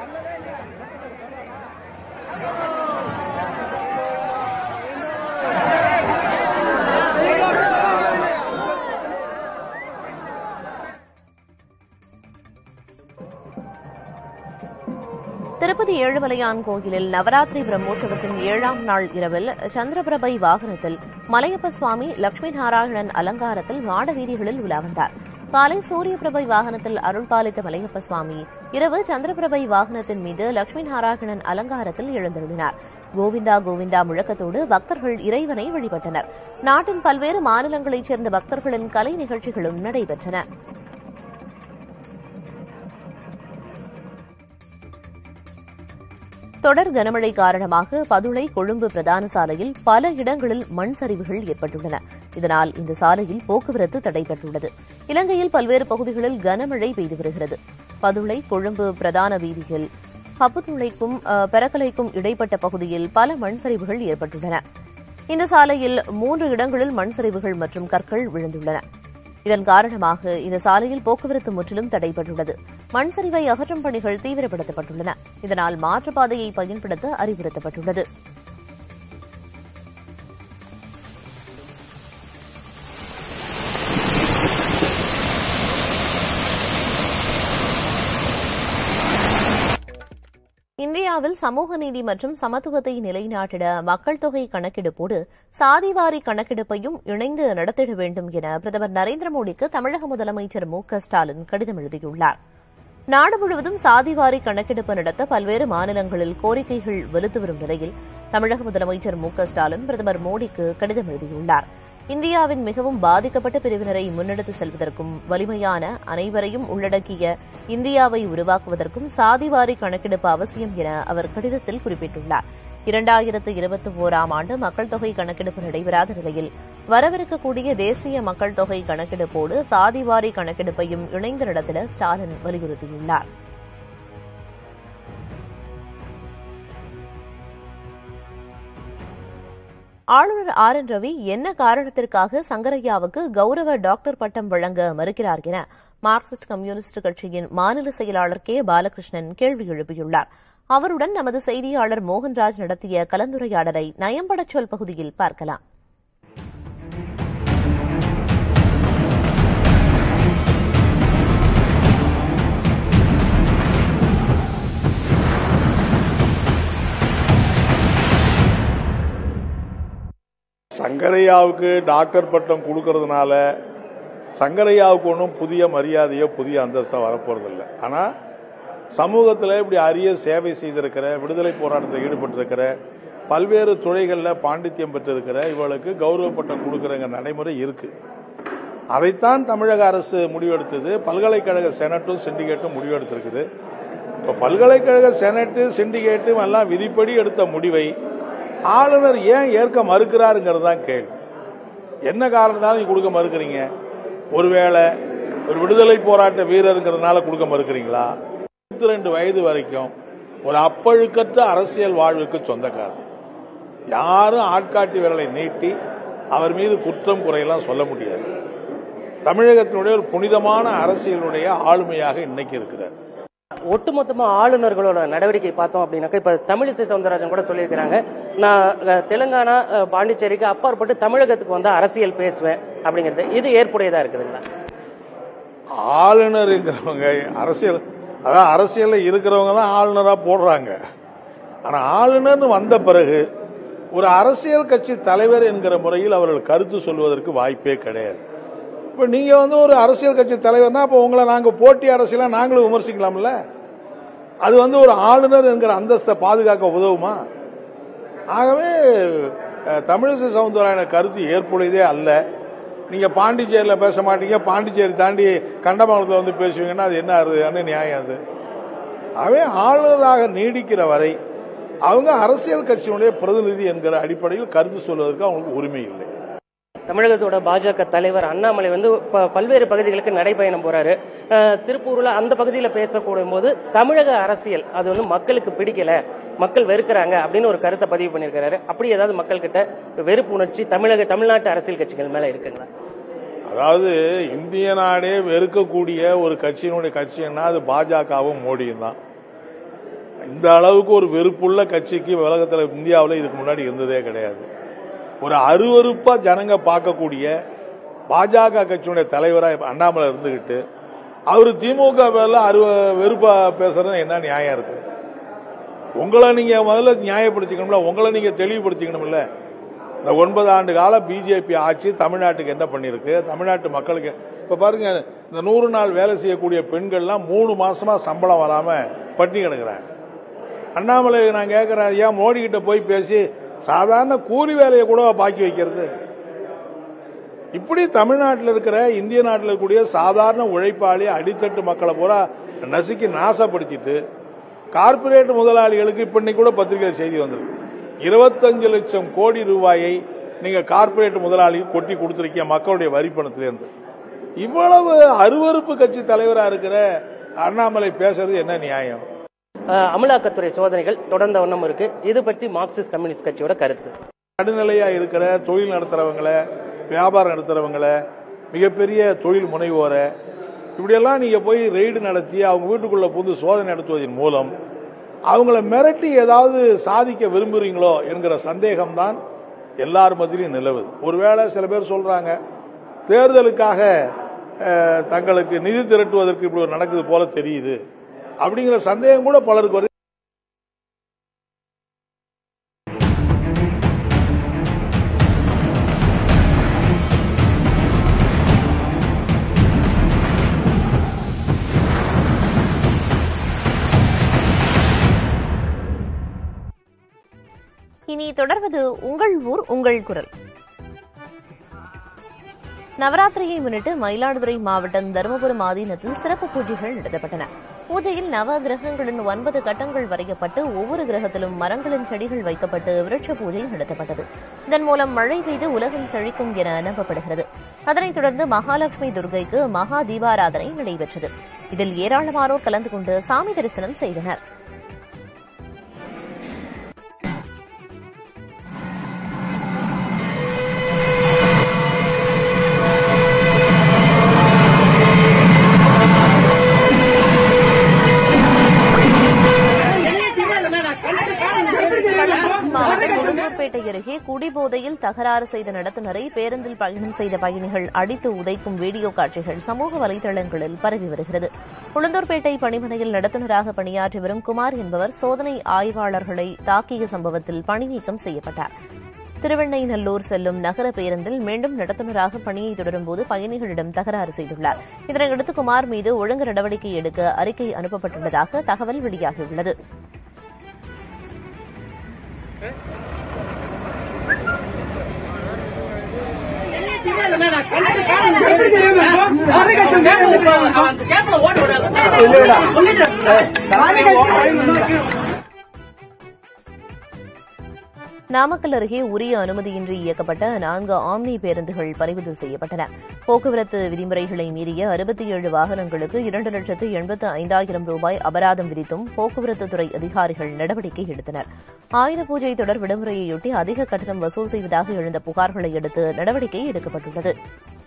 திருப்பதி ஏழுமலையான் கோயிலில் நவராத்திரி பிரம்மோற்சவத்தின் ஏழாம் நாள் இரவில் சந்திரபிரபை வாகனத்தில் மலையப்ப சுவாமி லட்சுமி நாராயணன் அலங்காரத்தில் மாட வீதிகளில் உலா வந்தார் காலை சூரிய பிரபை வாகனத்தில் அருள் பாலித்த மலையப்ப சுவாமி இரவு சந்திரபிரபை வாகனத்தின் மீது லட்சுமி நாராயணன் அலங்காரத்தில் எழுந்தருளினார் கோவிந்தா கோவிந்தா முழக்கத்தோடு பக்தர்கள் இறைவனை வழிபட்டனர் நாட்டின் பல்வேறு மாநிலங்களைச் சேர்ந்த பக்தர்களின் கலை நிகழ்ச்சிகளும் நடைபெற்றன தொடர் கனமழை காரணமாக பதுளை கொழும்பு பிரதான சாலையில் பல இடங்களில் மண் சரிவுகள் ஏற்பட்டுள்ளன இதனால் இந்த சாலையில் போக்குவரத்து தடைபட்டுள்ளது இலங்கையில் பல்வேறு பகுதிகளில் கனமழை பெய்து வருகிறது பதுளை கொழும்பு பிரதான வீதியில் ஹப்புத்துளைக்கும் பெரக்கலைக்கும் இடைப்பட்ட பகுதியில் பல மண் சரிவுகள் ஏற்பட்டுள்ளன இந்த சாலையில் மூன்று இடங்களில் மண் சரிவுகள் மற்றும் கற்கள் விழுந்துள்ளன இதன் காரணமாக இந்த சாலையில் போக்குவரத்து முற்றிலும் தடைபட்டுள்ளது மண் சரிவை அகற்றும் பணிகள் தீவிரப்படுத்தப்பட்டுள்ளன இதனால் மாற்றுப்பாதையை பயன்படுத்த அறிவுறுத்தப்பட்டுள்ளது இந்தியாவில் சமூக நீதி மற்றும் சமத்துவத்தை நிலைநாட்டிட மக்கள் தொகை கணக்கெடுப்போடு சாதிவாரி கணக்கெடுப்பையும் இணைந்து நடத்திட வேண்டும் என பிரதமர் நரேந்திர மோடிக்கு தமிழக முதலமைச்சர் மு க ஸ்டாலின் கடிதம் எழுதியுள்ளார் நாடு முழுவதும் சாதிவாரி கணக்கெடுப்பு நடத்த பல்வேறு மாநிலங்களில் கோரிக்கைகள் வலுத்து வரும் நிலையில் தமிழக முதலமைச்சர் மு க ஸ்டாலின் பிரதமர் மோடிக்கு கடிதம் எழுதியுள்ளார் இந்தியாவின் மிகவும் பாதிக்கப்பட்ட பிரிவினரை முன்னெடுத்து செல்வதற்கும் வலிமையான அனைவரையும் உள்ளடக்கிய இந்தியாவை உருவாக்குவதற்கும் சாதிவாரி கணக்கெடுப்பு அவசியம் என அவர் கடிதத்தில் குறிப்பிட்டுள்ளார் இரண்டாயிரத்து இருபத்தி ஓராம் ஆண்டு மக்கள் தொகை கணக்கெடுப்பு நடைபெறாத நிலையில் வரவிருக்கக்கூடிய தேசிய மக்கள் தொகை கணக்கெடுப்போடு சாதிவாரி கணக்கெடுப்பையும் இணைந்து நடத்திட ஸ்டாலின் வலியுறுத்தியுள்ளார் ஆளுநர் ஆர் என் ரவி என்ன காரணத்திற்காக சங்கரையாவுக்கு கௌரவ டாக்டர் பட்டம் வழங்க மறுக்கிறார் என மார்க்சிஸ்ட் கம்யூனிஸ்ட் கட்சியின் மாநில செயலாளர் கே பாலகிருஷ்ணன் கேள்வி எழுப்பியுள்ளார் அவருடன் நமது செய்தியாளர் மோகன்ராஜ் நடத்திய கலந்துரையாடலை நயம்படச் சொல் பகுதியில் பார்க்கலாம் சங்கரையாவுக்கு டாக்டர் பட்டம் கொடுக்கறதுனால சங்கரையாவுக்கு ஒன்றும் புதிய மரியாதையோ புதிய அந்தஸ்தோ வரப்போறதில்லை ஆனால் சமூகத்தில் இப்படி அரிய சேவை செய்திருக்கிற விடுதலை போராட்டத்தில் ஈடுபட்டிருக்கிற பல்வேறு துறைகளில் பாண்டித்யம் பெற்றிருக்கிற இவளுக்கு கௌரவ பட்டம் கொடுக்குறங்க நடைமுறை இருக்கு அதைத்தான் தமிழக அரசு முடிவெடுத்தது பல்கலைக்கழக செனட்டும் சிண்டிகேட்டும் முடிவெடுத்திருக்குது இப்போ பல்கலைக்கழக செனட்டு சிண்டிகேட்டும் எல்லாம் விதிப்படி எடுத்த முடிவை ஆளுநர் ஏன் ஏற்க மறுக்கிறாருங்கிறது தான் கேள்வி என்ன காரணத்தாலும் நீங்க கொடுக்க மறுக்கிறீங்க ஒருவேளை ஒரு விடுதலை போராட்ட வீரருங்கிறதுனால கொடுக்க மறுக்கிறீங்களா இருபத்தி ரெண்டு வயது வரைக்கும் ஒரு அப்பழுக்கற்ற அரசியல் வாழ்வுக்கு சொந்தக்காரர் யாரும் ஆட்காட்டி விரலை நீட்டி அவர் மீது குற்றம் குறையெல்லாம் சொல்ல முடியாது தமிழகத்தினுடைய ஒரு புனிதமான அரசியலுடைய ஆளுமையாக இன்னைக்கு இருக்கிறார் ஒட்டுமொத்தமா ஆளுநர்களோட நடவடிக்கை பார்த்தோம் அப்படின்னாக்கா இப்ப தமிழிசை சவுந்தரராஜன் கூட சொல்லியிருக்கிறாங்க நான் அஹ், தெலுங்கானா அஹ், பாண்டிச்சேரிக்கு அப்பாற்பட்டு தமிழகத்துக்கு வந்து அரசியல் பேசுவேன் அப்படிங்கிறது இது ஏற்புடையதா இருக்குதுங்களா ஆளுநருங்கிறவங்க அரசியல் அதான் அரசியல்ல இருக்கிறவங்க தான் ஆளுநரா போடுறாங்க ஆனா ஆளுநர்னு வந்த பிறகு ஒரு அரசியல் கட்சி தலைவர் என்கிற முறையில் அவர்கள் கருத்து சொல்வதற்கு வாய்ப்பே கிடையாது இப்ப நீங்க வந்து ஒரு அரசியல் கட்சி தலைவர்னா அப்ப உங்களை நாங்க போட்டி அரசியலா நாங்களும் விமர்சிக்கலாம்ல அது வந்து ஒரு ஆளுநர் என்கிற அந்தஸ்தை பாதுகாக்க உதவுமா ஆகவே அஹ், தமிழிசை சவுந்தரராயன கருத்து ஏற்புடையதே அல்ல நீங்க பாண்டிச்சேரியில பேச மாட்டீங்க பாண்டிச்சேரி தாண்டி கண்டமங்கலத்தில் வந்து பேசுவீங்கன்னா அது என்ன அது என்ன நியாயம் அது ஆகவே ஆளுநராக நீடிக்கிற வரை அவங்க அரசியல் கட்சியினுடைய பிரதிநிதி என்கிற அடிப்படையில் கருத்து சொல்வதற்கு அவங்களுக்கு உரிமை இல்லை தமிழகத்தோட பாஜக தலைவர் அண்ணாமலை வந்து ப- பல்வேறு பகுதிகளுக்கு நடைபயணம் போறாரு அஹ், திருப்பூர்ல அந்த பகுதியில பேசக்கூடும் போது தமிழக அரசியல் அது வந்து மக்களுக்கு பிடிக்கல மக்கள் வெறுக்கிறாங்க அப்படின்னு ஒரு கருத்தை பதிவு பண்ணியிருக்கிறாரு அப்படி ஏதாவது மக்கள் கிட்ட வெறுப்பு உணர்ச்சி தமிழக தமிழ்நாட்டு அரசியல் கட்சிகள் மேல இருக்குங்களா அதாவது இந்திய நாடே வெறுக்கக்கூடிய ஒரு கட்சியினுடைய கட்சின்னா அது பாஜகவும் மோடியும் தான் இந்த அளவுக்கு ஒரு வெறுப்புள்ள கட்சிக்கு உலகத்தில் இந்தியாவில் இதுக்கு முன்னாடி இருந்ததே கிடையாது ஒரு அருவருப்பா ஜனங்க பார்க்கக்கூடிய பாஜக கட்சியினுடைய தலைவராக அண்ணாமலை இருந்துகிட்டு அவர் திமுக மேல அருவ வெறுப்பா பேசுறது என்ன நியாயம் இருக்கு உங்களை நீங்க முதல்ல நியாயப்படுத்திக்கணும்ல உங்களை நீங்க தெளிவுபடுத்திக்கணும்ல இந்த ஒன்பது ஆண்டு கால பிஜேபி ஆட்சி தமிழ்நாட்டுக்கு என்ன பண்ணிருக்கு தமிழ்நாட்டு மக்களுக்கு இப்ப பாருங்க இந்த நூறு நாள் வேலை செய்யக்கூடிய பெண்கள்லாம் மூணு மாசமா சம்பளம் வராம பட்டினி கிடக்குறாங்க அண்ணாமலை நான் கேட்கிறேன் ஏன் மோடி கிட்ட போய் பேசி சாதாரண கூலி வேலையை கூட பாக்கி வைக்கிறது இப்படி தமிழ்நாட்டில் இருக்கிற இந்திய நாட்டில் இருக்கக்கூடிய சாதாரண உழைப்பாளி அடித்தட்டு மக்களை பூரா நசுக்கி நாசப்படுத்திட்டு கார்ப்பரேட் முதலாளிகளுக்கு இப்ப இன்னைக்கு கூட பத்திரிகை செய்தி வந்திருக்கு இருபத்தஞ்சு லட்சம் கோடி ரூபாயை நீங்க கார்ப்பரேட் முதலாளிக்கு கொட்டி கொடுத்திருக்கீங்க மக்களுடைய வரி பணத்திலிருந்து இவ்வளவு அருவருப்பு கட்சி தலைவரா இருக்கிற அண்ணாமலை பேசுறது என்ன நியாயம் அஹ், அமலாக்கத்துறை சோதனைகள் தொடர்ந்த வண்ணம் இருக்கு இது பற்றி மார்க்சிஸ்ட் கம்யூனிஸ்ட் கட்சியோட கருத்து நடுநிலையா இருக்கிற தொழில் நடத்துறவங்களை வியாபாரம் நடத்துறவங்களை மிகப்பெரிய தொழில் முனைவோரை இப்படியெல்லாம் நீங்க போய் ரெய்டு நடத்தி அவங்க வீட்டுக்குள்ள புகுந்து சோதனை நடத்துவதன் மூலம் அவங்கள மிரட்டி ஏதாவது சாதிக்க விரும்புறீங்களோ என்கிற சந்தேகம் தான் எல்லார் மத்தியிலும் நிலவுது ஒருவேளை சில பேர் சொல்றாங்க தேர்தலுக்காக அஹ், தங்களுக்கு நிதி திரட்டுவதற்கு இப்படி ஒரு நடக்குது போல தெரியுது அப்படிங்கிற சந்தேகம் கூட பலருக்கு வருது இனி தொடர்வது உங்கள் ஊர் உங்கள் குரல் நவராத்திரியை முன்னிட்டு மயிலாடுதுறை மாவட்டம் தருமபுரம் ஆதீனத்தில் சிறப்பு பூஜைகள் நடத்தப்பட்டன பூஜையில் நவ கிரகங்களின் ஒன்பது கட்டங்கள் வரையப்பட்டு ஒவ்வொரு கிரகத்திலும் மரங்களின் செடிகள் வைக்கப்பட்டு விருட்ச பூஜை நடத்தப்பட்டது இதன் மூலம் மழை பெய்து உலகம் செழிக்கும் என நம்பப்படுகிறது அதனைத் தொடர்ந்து மகாலட்சுமி துர்கைக்கு மகா தீபாராதனை நடைபெற்றது இதில் ஏராளமானோர் கலந்து கொண்டு சாமி தரிசனம் செய்தனர் மாவட்டம் உளுந்தூர்பேட்டை அருகே குடிபோதையில் தகராறு செய்த நடத்துனரை பேருந்தில் பயணம் செய்த பயணிகள் அடித்து உதைக்கும் வீடியோ காட்சிகள் சமூக வலைதளங்களில் பரவி வருகிறது உளுந்தூர்பேட்டை பணிமனையில் நடத்துனராக பணியாற்றி வரும் குமார் என்பவர் சோதனை ஆய்வாளர்களை தாக்கிய சம்பவத்தில் பணி நீக்கம் செய்யப்பட்டார் திருவெண்ணைநல்லூர் செல்லும் நகர பேருந்தில் மீண்டும் நடத்துனராக பணியை தொடரும்போது பயணிகளிடம் தகராறு செய்துள்ளார் இதனையடுத்து குமார் மீது ஒழுங்கு நடவடிக்கை எடுக்க அறிக்கை அனுப்பப்பட்டுள்ளதாக தகவல் வெளியாகியுள்ளது நாமக்கல் அருகே உரிய அனுமதியின்றி இயக்கப்பட்ட நான்கு ஆம்னி பேருந்துகள் பறிமுதல் செய்யப்பட்டன போக்குவரத்து விதிமுறைகளை மீறிய அறுபத்தி ஏழு வாகனங்களுக்கு இரண்டு லட்சத்து எண்பத்து ஐந்தாயிரம் ரூபாய் அபராதம் விதித்தும் போக்குவரத்து துறை அதிகாரிகள் நடவடிக்கை எடுத்தனர் ஆயுத பூஜை தொடர் விடுமுறையொட்டி அதிக கட்டணம் வசூல் செய்வதாக எழுந்த புகார்களை அடுத்து நடவடிக்கை எடுக்கப்பட்டுள்ளது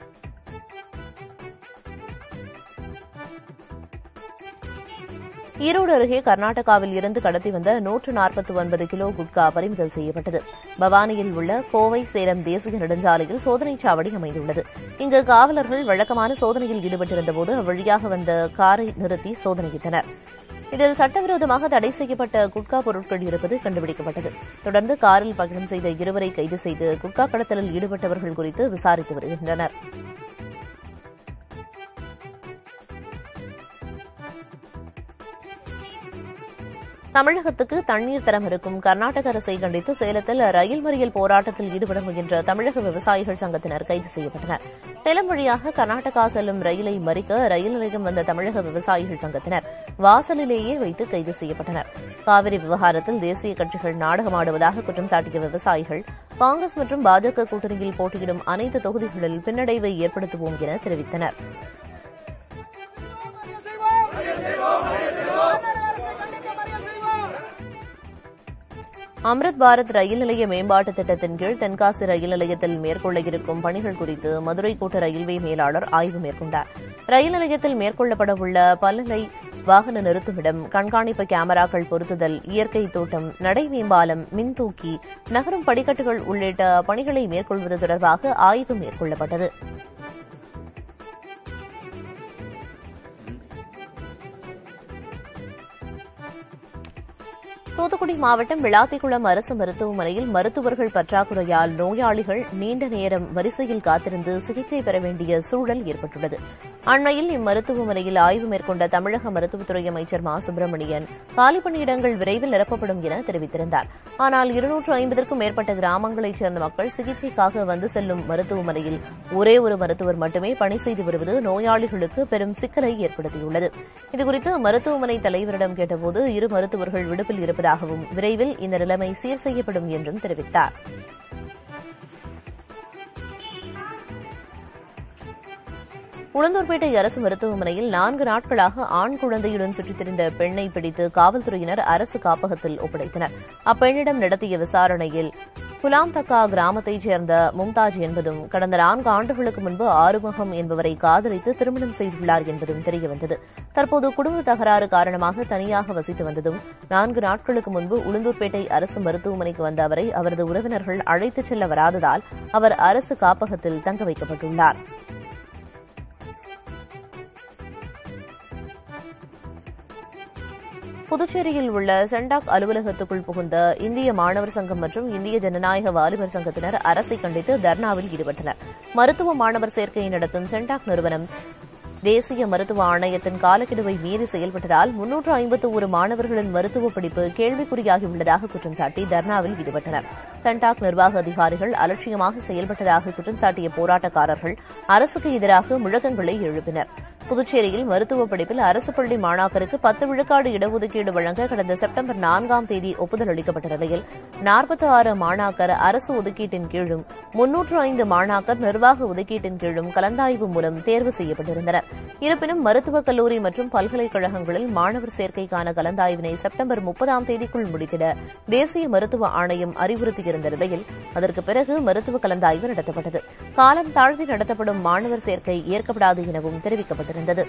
ஈரோடு அருகே கர்நாடகாவில் இருந்து கடத்தி வந்த நூற்று நாற்பத்தி ஒன்பது கிலோ குட்கா பறிமுதல் செய்யப்பட்டது பவானியில் உள்ள கோவை சேலம் தேசிய நெடுஞ்சாலையில் சோதனைச் சாவடி அமைந்துள்ளது இங்கு காவலர்கள் வழக்கமான சோதனையில் ஈடுபட்டிருந்தபோது அவ்வழியாக வந்த காரை நிறுத்தி சோதனையிட்டனர் இதில் சட்டவிரோதமாக தடை செய்யப்பட்ட குட்கா பொருட்கள் இருப்பது கண்டுபிடிக்கப்பட்டது தொடர்ந்து காரில் பயணம் செய்த இருவரை கைது செய்து குட்கா கடத்தலில் ஈடுபட்டவர்கள் குறித்து விசாரித்து வருகின்றனர் தமிழகத்துக்கு தண்ணீர் தர மறுக்கும் கர்நாடக அரசை கண்டித்து சேலத்தில் ரயில் மறியல் போராட்டத்தில் ஈடுபட முயன்ற தமிழக விவசாயிகள் சங்கத்தினர் கைது செய்யப்பட்டனர் சேலம் வழியாக கர்நாடகா செல்லும் ரயிலை மறிக்க ரயில் நிலையம் வந்த தமிழக விவசாயிகள் சங்கத்தினர் வாசலிலேயே வைத்து கைது செய்யப்பட்டனர் காவிரி விவகாரத்தில் தேசிய கட்சிகள் நாடகமாடுவதாக குற்றம் சாட்டிய விவசாயிகள் காங்கிரஸ் மற்றும் பாஜக கூட்டணியில் போட்டியிடும் அனைத்து தொகுதிகளில் பின்னடைவை ஏற்படுத்துவோம் என தெரிவித்தனர் அம்ரித் பாரத் ரயில் நிலைய மேம்பாட்டு திட்டத்தின் கீழ் தென்காசி ரயில் நிலையத்தில் மேற்கொள்ள இருக்கும் பணிகள் குறித்து மதுரை கோட்ட ரயில்வே மேலாளர் ஆய்வு மேற்கொண்டார் ரயில் நிலையத்தில் மேற்கொள்ளப்பட உள்ள பல்நிலை வாகன நிறுத்துமிடம் கண்காணிப்பு கேமராக்கள் பொருத்துதல் இயற்கை தோட்டம் நடை மேம்பாலம் மின்தூக்கி நகரும் படிக்கட்டுகள் உள்ளிட்ட பணிகளை மேற்கொள்வது தொடர்பாக ஆய்வு மேற்கொள்ளப்பட்டது தூத்துக்குடி மாவட்டம் விளாத்திக்குளம் அரசு மருத்துவமனையில் மருத்துவர்கள் பற்றாக்குறையால் நோயாளிகள் நீண்ட நேரம் வரிசையில் காத்திருந்து சிகிச்சை பெற வேண்டிய சூழல் ஏற்பட்டுள்ளது அண்மையில் இம்மருத்துவமனையில் ஆய்வு மேற்கொண்ட தமிழக மருத்துவத்துறை அமைச்சர் மா சுப்பிரமணியன் காலி பணியிடங்கள் விரைவில் நிரப்பப்படும் என தெரிவித்திருந்தார் ஆனால் இருநூற்று ஐம்பதற்கும் மேற்பட்ட கிராமங்களைச் சேர்ந்த மக்கள் சிகிச்சைக்காக வந்து செல்லும் மருத்துவமனையில் ஒரே ஒரு மருத்துவர் மட்டுமே பணி செய்து வருவது நோயாளிகளுக்கு பெரும் சிக்கலை ஏற்படுத்தியுள்ளது இதுகுறித்து மருத்துவமனை தலைவரிடம் கேட்டபோது இரு மருத்துவர்கள் விடுப்பில் இருப்பதாகவும் விரைவில் இந்த நிலைமை சீர் செய்யப்படும் என்றும் தெரிவித்தார் உளுந்தூர்பேட்டை அரசு மருத்துவமனையில் நான்கு நாட்களாக ஆண் குழந்தையுடன் சுற்றித் திரிந்த பெண்ணை பிடித்து காவல்துறையினர் அரசு காப்பகத்தில் ஒப்படைத்தனர் அப்பெண்ணிடம் நடத்திய விசாரணையில் குலாம்தக்கா கிராமத்தைச் சேர்ந்த மும்தாஜ் என்பதும் கடந்த நான்கு ஆண்டுகளுக்கு முன்பு ஆறுமுகம் என்பவரை காதலித்து திருமணம் செய்துள்ளார் என்பதும் தெரியவந்தது தற்போது குடும்ப தகராறு காரணமாக தனியாக வசித்து வந்ததும் நான்கு நாட்களுக்கு முன்பு உளுந்தூர்பேட்டை அரசு மருத்துவமனைக்கு வந்த அவரை அவரது உறவினர்கள் அழைத்துச் செல்ல வராததால் அவர் அரசு காப்பகத்தில் தங்க வைக்கப்பட்டுள்ளார் புதுச்சேரியில் உள்ள சென்டாக் அலுவலகத்துக்குள் புகுந்த இந்திய மாணவர் சங்கம் மற்றும் இந்திய ஜனநாயக வாலிபர் சங்கத்தினர் அரசை கண்டித்து தர்ணாவில் ஈடுபட்டனர் மருத்துவ மாணவர் சேர்க்கையை நடத்தும் சென்டாக் நிறுவனம் தேசிய மருத்துவ ஆணையத்தின் காலக்கெடுவை மீறி செயல்பட்டதால் முன்னூற்று ஐம்பத்து ஒரு மாணவர்களின் மருத்துவ படிப்பு கேள்விக்குறியாகியுள்ளதாக குற்றம் சாட்டி தர்ணாவில் ஈடுபட்டனர் சென்டாக் நிர்வாக அதிகாரிகள் அலட்சியமாக செயல்பட்டதாக குற்றம் சாட்டிய போராட்டக்காரர்கள் அரசுக்கு எதிராக முழக்கங்களை எழுப்பினர் புதுச்சேரியில் மருத்துவ படிப்பில் அரசு பள்ளி மாணாக்கருக்கு பத்து விழுக்காடு இடஒதுக்கீடு வழங்க கடந்த செப்டம்பர் நான்காம் தேதி ஒப்புதல் அளிக்கப்பட்ட நிலையில் நாற்பத்தி ஆறு மாணாக்கர் அரசு ஒதுக்கீட்டின் கீழும் முன்னூற்று ஐந்து மாணாக்கர் நிர்வாக ஒதுக்கீட்டின் கீழும் கலந்தாய்வு மூலம் தேர்வு செய்யப்பட்டிருந்தனர் இருப்பினும் மருத்துவக் கல்லூரி மற்றும் பல்கலைக்கழகங்களில் மாணவர் சேர்க்கைக்கான கலந்தாய்வினை செப்டம்பர் முப்பதாம் தேதிக்குள் முடித்திட தேசிய மருத்துவ ஆணையம் அறிவுறுத்தியிருந்த நிலையில் அதற்கு பிறகு மருத்துவ கலந்தாய்வு நடத்தப்பட்டது காலம் தாழ்த்தி நடத்தப்படும் மாணவர் சேர்க்கை ஏற்கப்படாது எனவும் தெரிவிக்கப்பட்டிருந்தது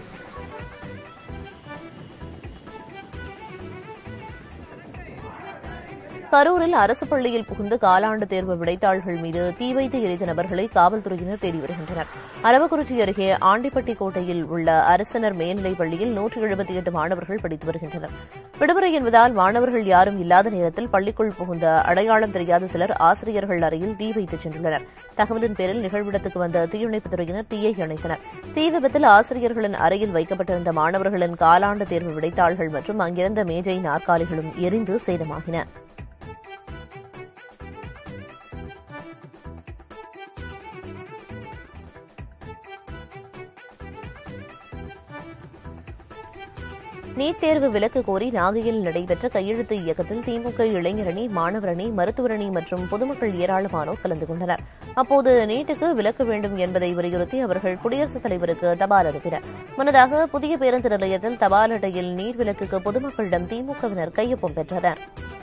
கரூரில் அரசு பள்ளியில் புகுந்து காலாண்டு தேர்வு விடைத்தாள்கள் மீது தீ வைத்து எரித்த நபர்களை காவல்துறையினர் தேடி வருகின்றனர் அரவக்குறிச்சி அருகே ஆண்டிப்பட்டி கோட்டையில் உள்ள அரசினர் மேல்நிலைப் பள்ளியில் நூற்று எழுபத்தி எட்டு மாணவர்கள் படித்து வருகின்றனர் விடுமுறை என்பதால் மாணவர்கள் யாரும் இல்லாத நேரத்தில் பள்ளிக்குள் புகுந்த அடையாளம் தெரியாத சிலர் ஆசிரியர்கள் அறையில் தீ வைத்து சென்றுள்ளனர் தகவலின் பேரில் நிகழ்விடத்துக்கு வந்த தீயணைப்புத் துறையினர் தீயை அணைத்தனர் தீ விபத்தில் ஆசிரியர்களின் அறையில் வைக்கப்பட்டிருந்த மாணவர்களின் காலாண்டு தேர்வு விடைத்தாள்கள் மற்றும் அங்கிருந்த மேஜை நாற்காலிகளும் எரிந்து சேதமாகின நீட் தேர்வு விலக்கு கோரி நாகையில் நடைபெற்ற கையெழுத்து இயக்கத்தில் திமுக இளைஞரணி மாணவரணி மருத்துவரணி மற்றும் பொதுமக்கள் ஏராளமானோர் கலந்து கொண்டனர் அப்போது நீட்டுக்கு விலக்கு வேண்டும் என்பதை வலியுறுத்தி அவர்கள் குடியரசுத் தலைவருக்கு தபால் அனுப்பினர் முன்னதாக புதிய பேருந்து நிலையத்தில் தபால் அட்டையில் நீட் விலக்குக்கு பொதுமக்களிடம் திமுகவினர் கையொப்பம் பெற்றனர்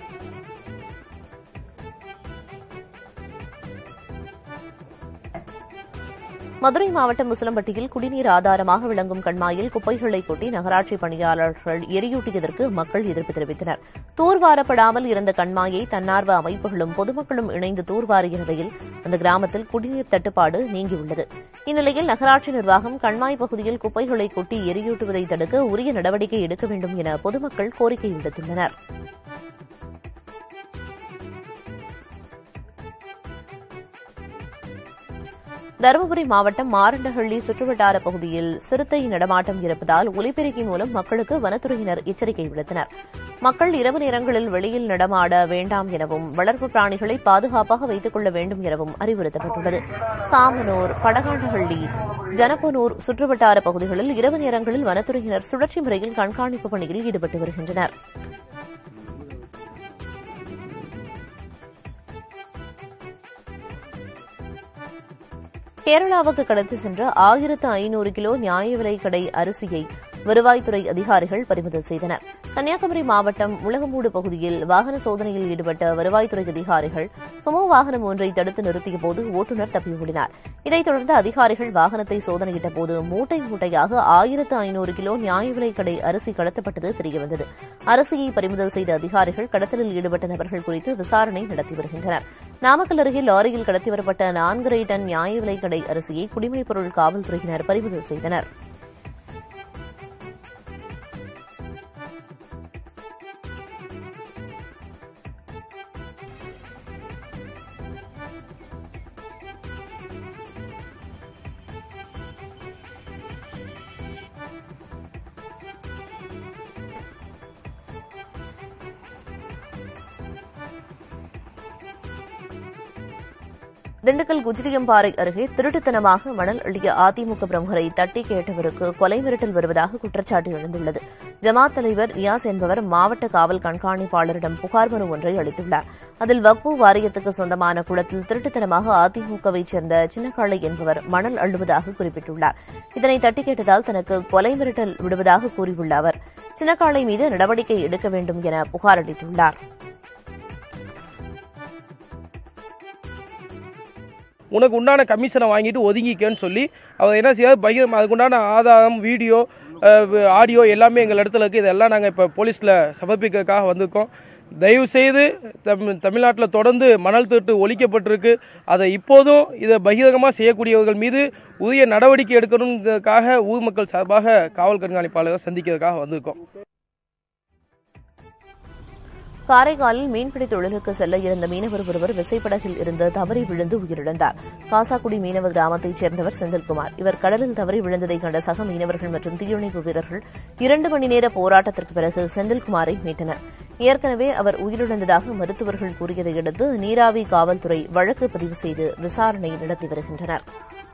மதுரை மாவட்டம் முசலம்பட்டியில் குடிநீர் ஆதாரமாக விளங்கும் கண்மாயில் குப்பைகளை கொட்டி நகராட்சி பணியாளர்கள் எரியூட்டியதற்கு மக்கள் எதிர்ப்பு தெரிவித்தனர் தூர்வாரப்படாமல் இருந்த கண்மாயை தன்னார்வ அமைப்புகளும் பொதுமக்களும் இணைந்து தூர்வாரிய நிலையில் அந்த கிராமத்தில் குடிநீர் தட்டுப்பாடு நீங்கியுள்ளது இந்நிலையில் நகராட்சி நிர்வாகம் கண்மாய் பகுதியில் குப்பைகளை கொட்டி எரியூட்டுவதை தடுக்க உரிய நடவடிக்கை எடுக்க வேண்டும் என பொதுமக்கள் கோரிக்கை விடுத்துள்ளனர் தருமபுரி மாவட்டம் மாரண்டஹள்ளி சுற்றுவட்டார பகுதியில் சிறுத்தை நடமாட்டம் இருப்பதால் ஒலிபெருக்கி மூலம் மக்களுக்கு வனத்துறையினர் எச்சரிக்கை விடுத்தனர் மக்கள் இரவு நேரங்களில் வெளியில் நடமாட வேண்டாம் எனவும் வளர்ப்பு பிராணிகளை பாதுகாப்பாக வைத்துக் கொள்ள வேண்டும் எனவும் அறிவுறுத்தப்பட்டுள்ளது சாமனூர் படகாண்டஹள்ளி ஜனப்பனூர் சுற்றுவட்டார பகுதிகளில் இரவு நேரங்களில் வனத்துறையினர் சுழற்சி முறையில் கண்காணிப்பு பணியில் ஈடுபட்டு வருகின்றனர் கேரளாவுக்கு கடத்தி சென்ற ஆயிரத்து ஐநூறு கிலோ நியாய விலைக் கடை அரிசியை வருவாய்த்துறை அதிகாரிகள் பறிமுதல் செய்தனர் கன்னியாகுமரி மாவட்டம் முளகமூடு பகுதியில் வாகன சோதனையில் ஈடுபட்ட வருவாய்த்துறை அதிகாரிகள் சுமோ வாகனம் ஒன்றை தடுத்து நிறுத்திய போது ஓட்டுநர் தப்பி ஓடினார் இதைத் தொடர்ந்து அதிகாரிகள் வாகனத்தை சோதனையிட்ட போது மூட்டை மூட்டையாக ஆயிரத்து ஐநூறு கிலோ நியாய விலைக் கடை அரிசி கடத்தப்பட்டது தெரியவந்தது அரிசியை பறிமுதல் செய்த அதிகாரிகள் கடத்தலில் ஈடுபட்ட நபர்கள் குறித்து விசாரணை நடத்தி வருகின்றனர் நாமக்கல் அருகே லாரியில் கடத்தி வரப்பட்ட நான்கரை டன் நியாய விலைக் கடை அரிசியை குடிமைப் பொருள் காவல்துறையினர் பறிமுதல் செய்தனர் திண்டுக்கல் குஜிலியம்பாறை அருகே திருட்டுத்தனமாக மணல் அள்ளிய அதிமுக பிரமுகரை தட்டி கேட்டவருக்கு கொலை மிரட்டல் வருவதாக குற்றச்சாட்டு எழுந்துள்ளது ஜமாத் தலைவர் நியாஸ் என்பவர் மாவட்ட காவல் கண்காணிப்பாளரிடம் புகார் மனு ஒன்றை அளித்துள்ளார் அதில் வக்பு வாரியத்துக்கு சொந்தமான குளத்தில் திருட்டுத்தனமாக அதிமுகவைச் சேர்ந்த சின்னக்காளை என்பவர் மணல் அள்ளுவதாக குறிப்பிட்டுள்ளார் இதனை தட்டி கேட்டதால் தனக்கு கொலை மிரட்டல் விடுவதாக கூறியுள்ள அவர் சின்னக்காளை மீது நடவடிக்கை எடுக்க வேண்டும் என புகார் அளித்துள்ளார் உனக்கு உண்டான கமிஷனை வாங்கிட்டு ஒதுங்கிக்கன்னு சொல்லி அவர் என்ன செய்யாது பகிர் அதுக்குண்டான ஆதாரம் வீடியோ ஆடியோ எல்லாமே எங்கள் இடத்துல இருக்குது இதெல்லாம் நாங்கள் இப்போ போலீஸில் சமர்ப்பிக்கிறதுக்காக வந்திருக்கோம் தயவு செய்து தமிழ் தமிழ்நாட்டில் தொடர்ந்து மணல் திருட்டு ஒழிக்கப்பட்டிருக்கு அதை இப்போதும் இதை பகிரங்கமாக செய்யக்கூடியவர்கள் மீது உரிய நடவடிக்கை எடுக்கணுங்கிறதுக்காக ஊர் மக்கள் சார்பாக காவல் கண்காணிப்பாளரை சந்திக்கிறதுக்காக வந்திருக்கோம் காரைக்காலில் மீன்பிடி தொழிலுக்கு செல்ல இருந்த மீனவர் ஒருவர் விசைப்படகில் இருந்து தவறி விழுந்து உயிரிழந்தார் காசாக்குடி மீனவ கிராமத்தைச் சேர்ந்தவர் செந்தில்குமார் இவர் கடலில் தவறி விழுந்ததை கண்ட சக மீனவர்கள் மற்றும் தீயணைப்பு வீரர்கள் இரண்டு மணி நேர போராட்டத்திற்கு பிறகு செந்தில்குமாரை மீட்டனர் ஏற்கனவே அவர் உயிரிழந்ததாக மருத்துவர்கள் கூறியதை அடுத்து நீராவி காவல்துறை வழக்கு பதிவு செய்து விசாரணை நடத்தி வருகின்றனர்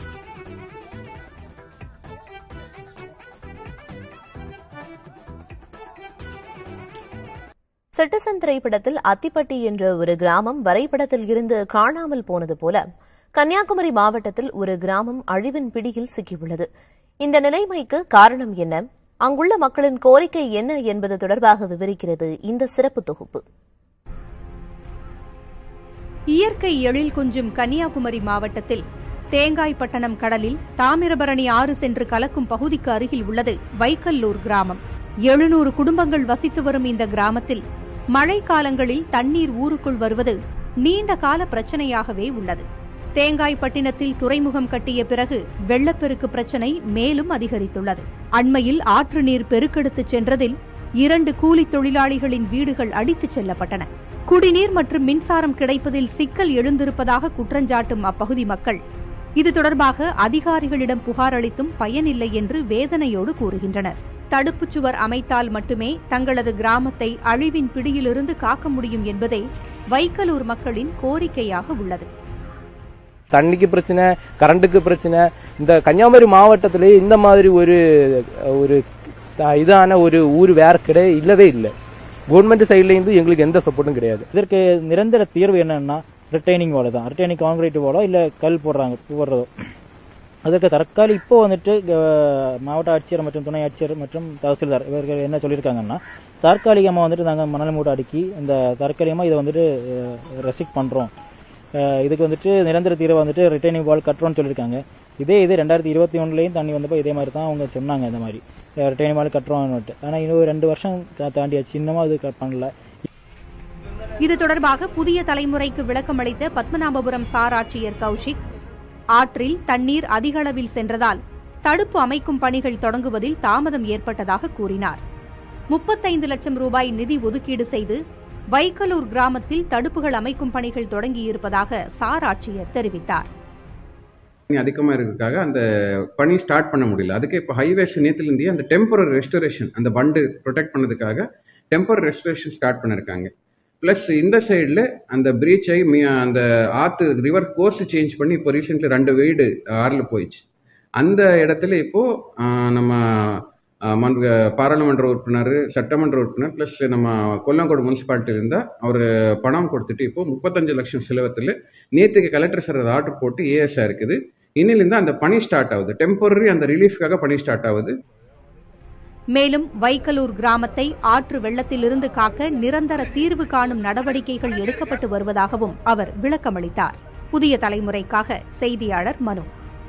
சிட்டிசன் திரைப்படத்தில் அத்திப்பட்டி என்ற ஒரு கிராமம் வரைபடத்தில் இருந்து காணாமல் போனது போல கன்னியாகுமரி மாவட்டத்தில் ஒரு கிராமம் அழிவின் பிடியில் சிக்கியுள்ளது இந்த நிலைமைக்கு காரணம் என்ன அங்குள்ள மக்களின் கோரிக்கை என்ன என்பது தொடர்பாக விவரிக்கிறது இந்த சிறப்பு தொகுப்பு இயற்கை எழில் கொஞ்சும் கன்னியாகுமரி மாவட்டத்தில் தேங்காய்பட்டணம் கடலில் தாமிரபரணி ஆறு சென்று கலக்கும் பகுதிக்கு அருகில் உள்ளது வைக்கல்லூர் கிராமம் எழுநூறு குடும்பங்கள் வசித்து வரும் இந்த கிராமத்தில் மழைக்காலங்களில் தண்ணீர் ஊருக்குள் வருவது நீண்ட கால பிரச்சனையாகவே உள்ளது தேங்காய்பட்டினத்தில் துறைமுகம் கட்டிய பிறகு வெள்ளப்பெருக்கு பிரச்சனை மேலும் அதிகரித்துள்ளது அண்மையில் ஆற்று நீர் பெருக்கெடுத்துச் சென்றதில் இரண்டு கூலி தொழிலாளிகளின் வீடுகள் அடித்துச் செல்லப்பட்டன குடிநீர் மற்றும் மின்சாரம் கிடைப்பதில் சிக்கல் எழுந்திருப்பதாக குற்றஞ்சாட்டும் அப்பகுதி மக்கள் இது தொடர்பாக அதிகாரிகளிடம் புகார் அளித்தும் பயனில்லை என்று வேதனையோடு கூறுகின்றனர் தடுப்புச் சுவர் அமைத்தால் மட்டுமே தங்களது கிராமத்தை அழிவின் பிடியிலிருந்து காக்க முடியும் என்பதே வைக்கலூர் மக்களின் கோரிக்கையாக உள்ளது தண்ணிக்கு பிரச்சனை கரண்ட்டுக்கு பிரச்சனை இந்த கன்னியாகுமரி மாவட்டத்திலே இந்த மாதிரி ஒரு ஒரு த- இதான ஒரு ஊர் வேற கிடையாது இல்லவே இல்லை கவர்மெண்ட் சைட்ல இருந்து எங்களுக்கு எந்த சப்போர்ட்டும் கிடையாது இதற்கு நிரந்தர தீர்வு என்னன்னா ரிட்டைனிங் வால் தான் ரிட்டைனிங் காங்கிரீட் வாலோ இல்ல கல் போடுறாங்க போடுறதோ அதற்கு தற்காலி இப்போ வந்துட்டு அஹ், மாவட்ட ஆட்சியர் மற்றும் துணை ஆட்சியர் மற்றும் தஹசில்தார் இவர்கள் என்ன சொல்லியிருக்காங்கன்னா தற்காலிகமாக வந்துட்டு நாங்கள் மணல் மூட்டை அடுக்கி இந்த தற்காலிகமாக இதை வந்துட்டு ரெஸ்ட்ரிக்ட் பண்ணுறோம் இதுக்கு வந்துட்டு நிரந்தர தீர்வை வந்துட்டு ரிட்டைனிங் வால் கட்டுறோம்னு சொல்லியிருக்காங்க இதே இது ரெண்டாயிரத்தி இருபத்தி ஒன்றுலையும் தண்ணி வந்தப்போ இதே மாதிரி தான் அவங்க சொன்னாங்க இந்த மாதிரி ரிட்டைனிங் வால் கட்டுறோம்னு ஆனால் இன்னும் ரெண்டு வருஷம் தா- தாண்டியாச்சு இன்னமும் அது க- பண்ணல இது தொடர்பாக புதிய தலைமுறைக்கு விளக்கம் அளித்த பத்மநாபபுரம் சார் ஆட்சியர் கௌஷிக் ஆற்றில் தண்ணீர் அதிக அளவில் சென்றதால் தடுப்பு அமைக்கும் பணிகள் தொடங்குவதில் தாமதம் ஏற்பட்டதாக கூறினார் முப்பத்தைந்து லட்சம் ரூபாய் நிதி ஒதுக்கீடு செய்து வைக்கலூர் கிராமத்தில் தடுப்புகள் அமைக்கும் பணிகள் தொடங்கியிருப்பதாக சார் ஆட்சியர் தெரிவித்தார் அதிகமாக இருக்கிறதுக்காக அந்த பணி ஸ்டார்ட் பண்ண முடியல அதுக்கு இப்போ ஹைவேஸ் நேற்றுலேருந்தே அந்த டெம்பரரி ரெஸ்டரேஷன் அந்த பண்டு ப்ரொடெக்ட் பண்ணதுக்காக டெம்பரரி ரெஸ்டரேஷன் ஸ்டார்ட் பண்ணியிருக்காங்க ப்ளஸ் இந்த சைடில் அந்த பிரீச்சை அந்த ஆற்று ரிவர் கோர்ஸ் சேஞ்ச் பண்ணி இப்போ ரீசெண்ட்லி ரெண்டு வீடு ஆறில் போயிடுச்சு அந்த இடத்துல இப்போ ஆஹ், நம்ம ஆஹ், மன்ற பாராளுமன்ற உறுப்பினர் சட்டமன்ற உறுப்பினர் ப்ளஸ் நம்ம கொல்லங்கோடு முனிசிபாலிட்டி இருந்தால் அவர் பணம் கொடுத்துட்டு இப்போ முப்பத்தஞ்சு லட்சம் செலவத்தில் நேற்றுக்கு கலெக்டர் சார் ஆர்டர் போட்டு ஏஎஸ்ஆ இருக்குது இன்னிலிருந்து அந்த பணி ஸ்டார்ட் ஆகுது டெம்பரரி அந்த ரிலீஃப்காக பணி ஸ்டார்ட் ஆகுது மேலும் வைக்கலூர் கிராமத்தை ஆற்று வெள்ளத்திலிருந்து காக்க நிரந்தர தீர்வு காணும் நடவடிக்கைகள் எடுக்கப்பட்டு வருவதாகவும் அவர் விளக்கமளித்தார் புதிய தலைமுறைக்காக செய்தியாளர் மனு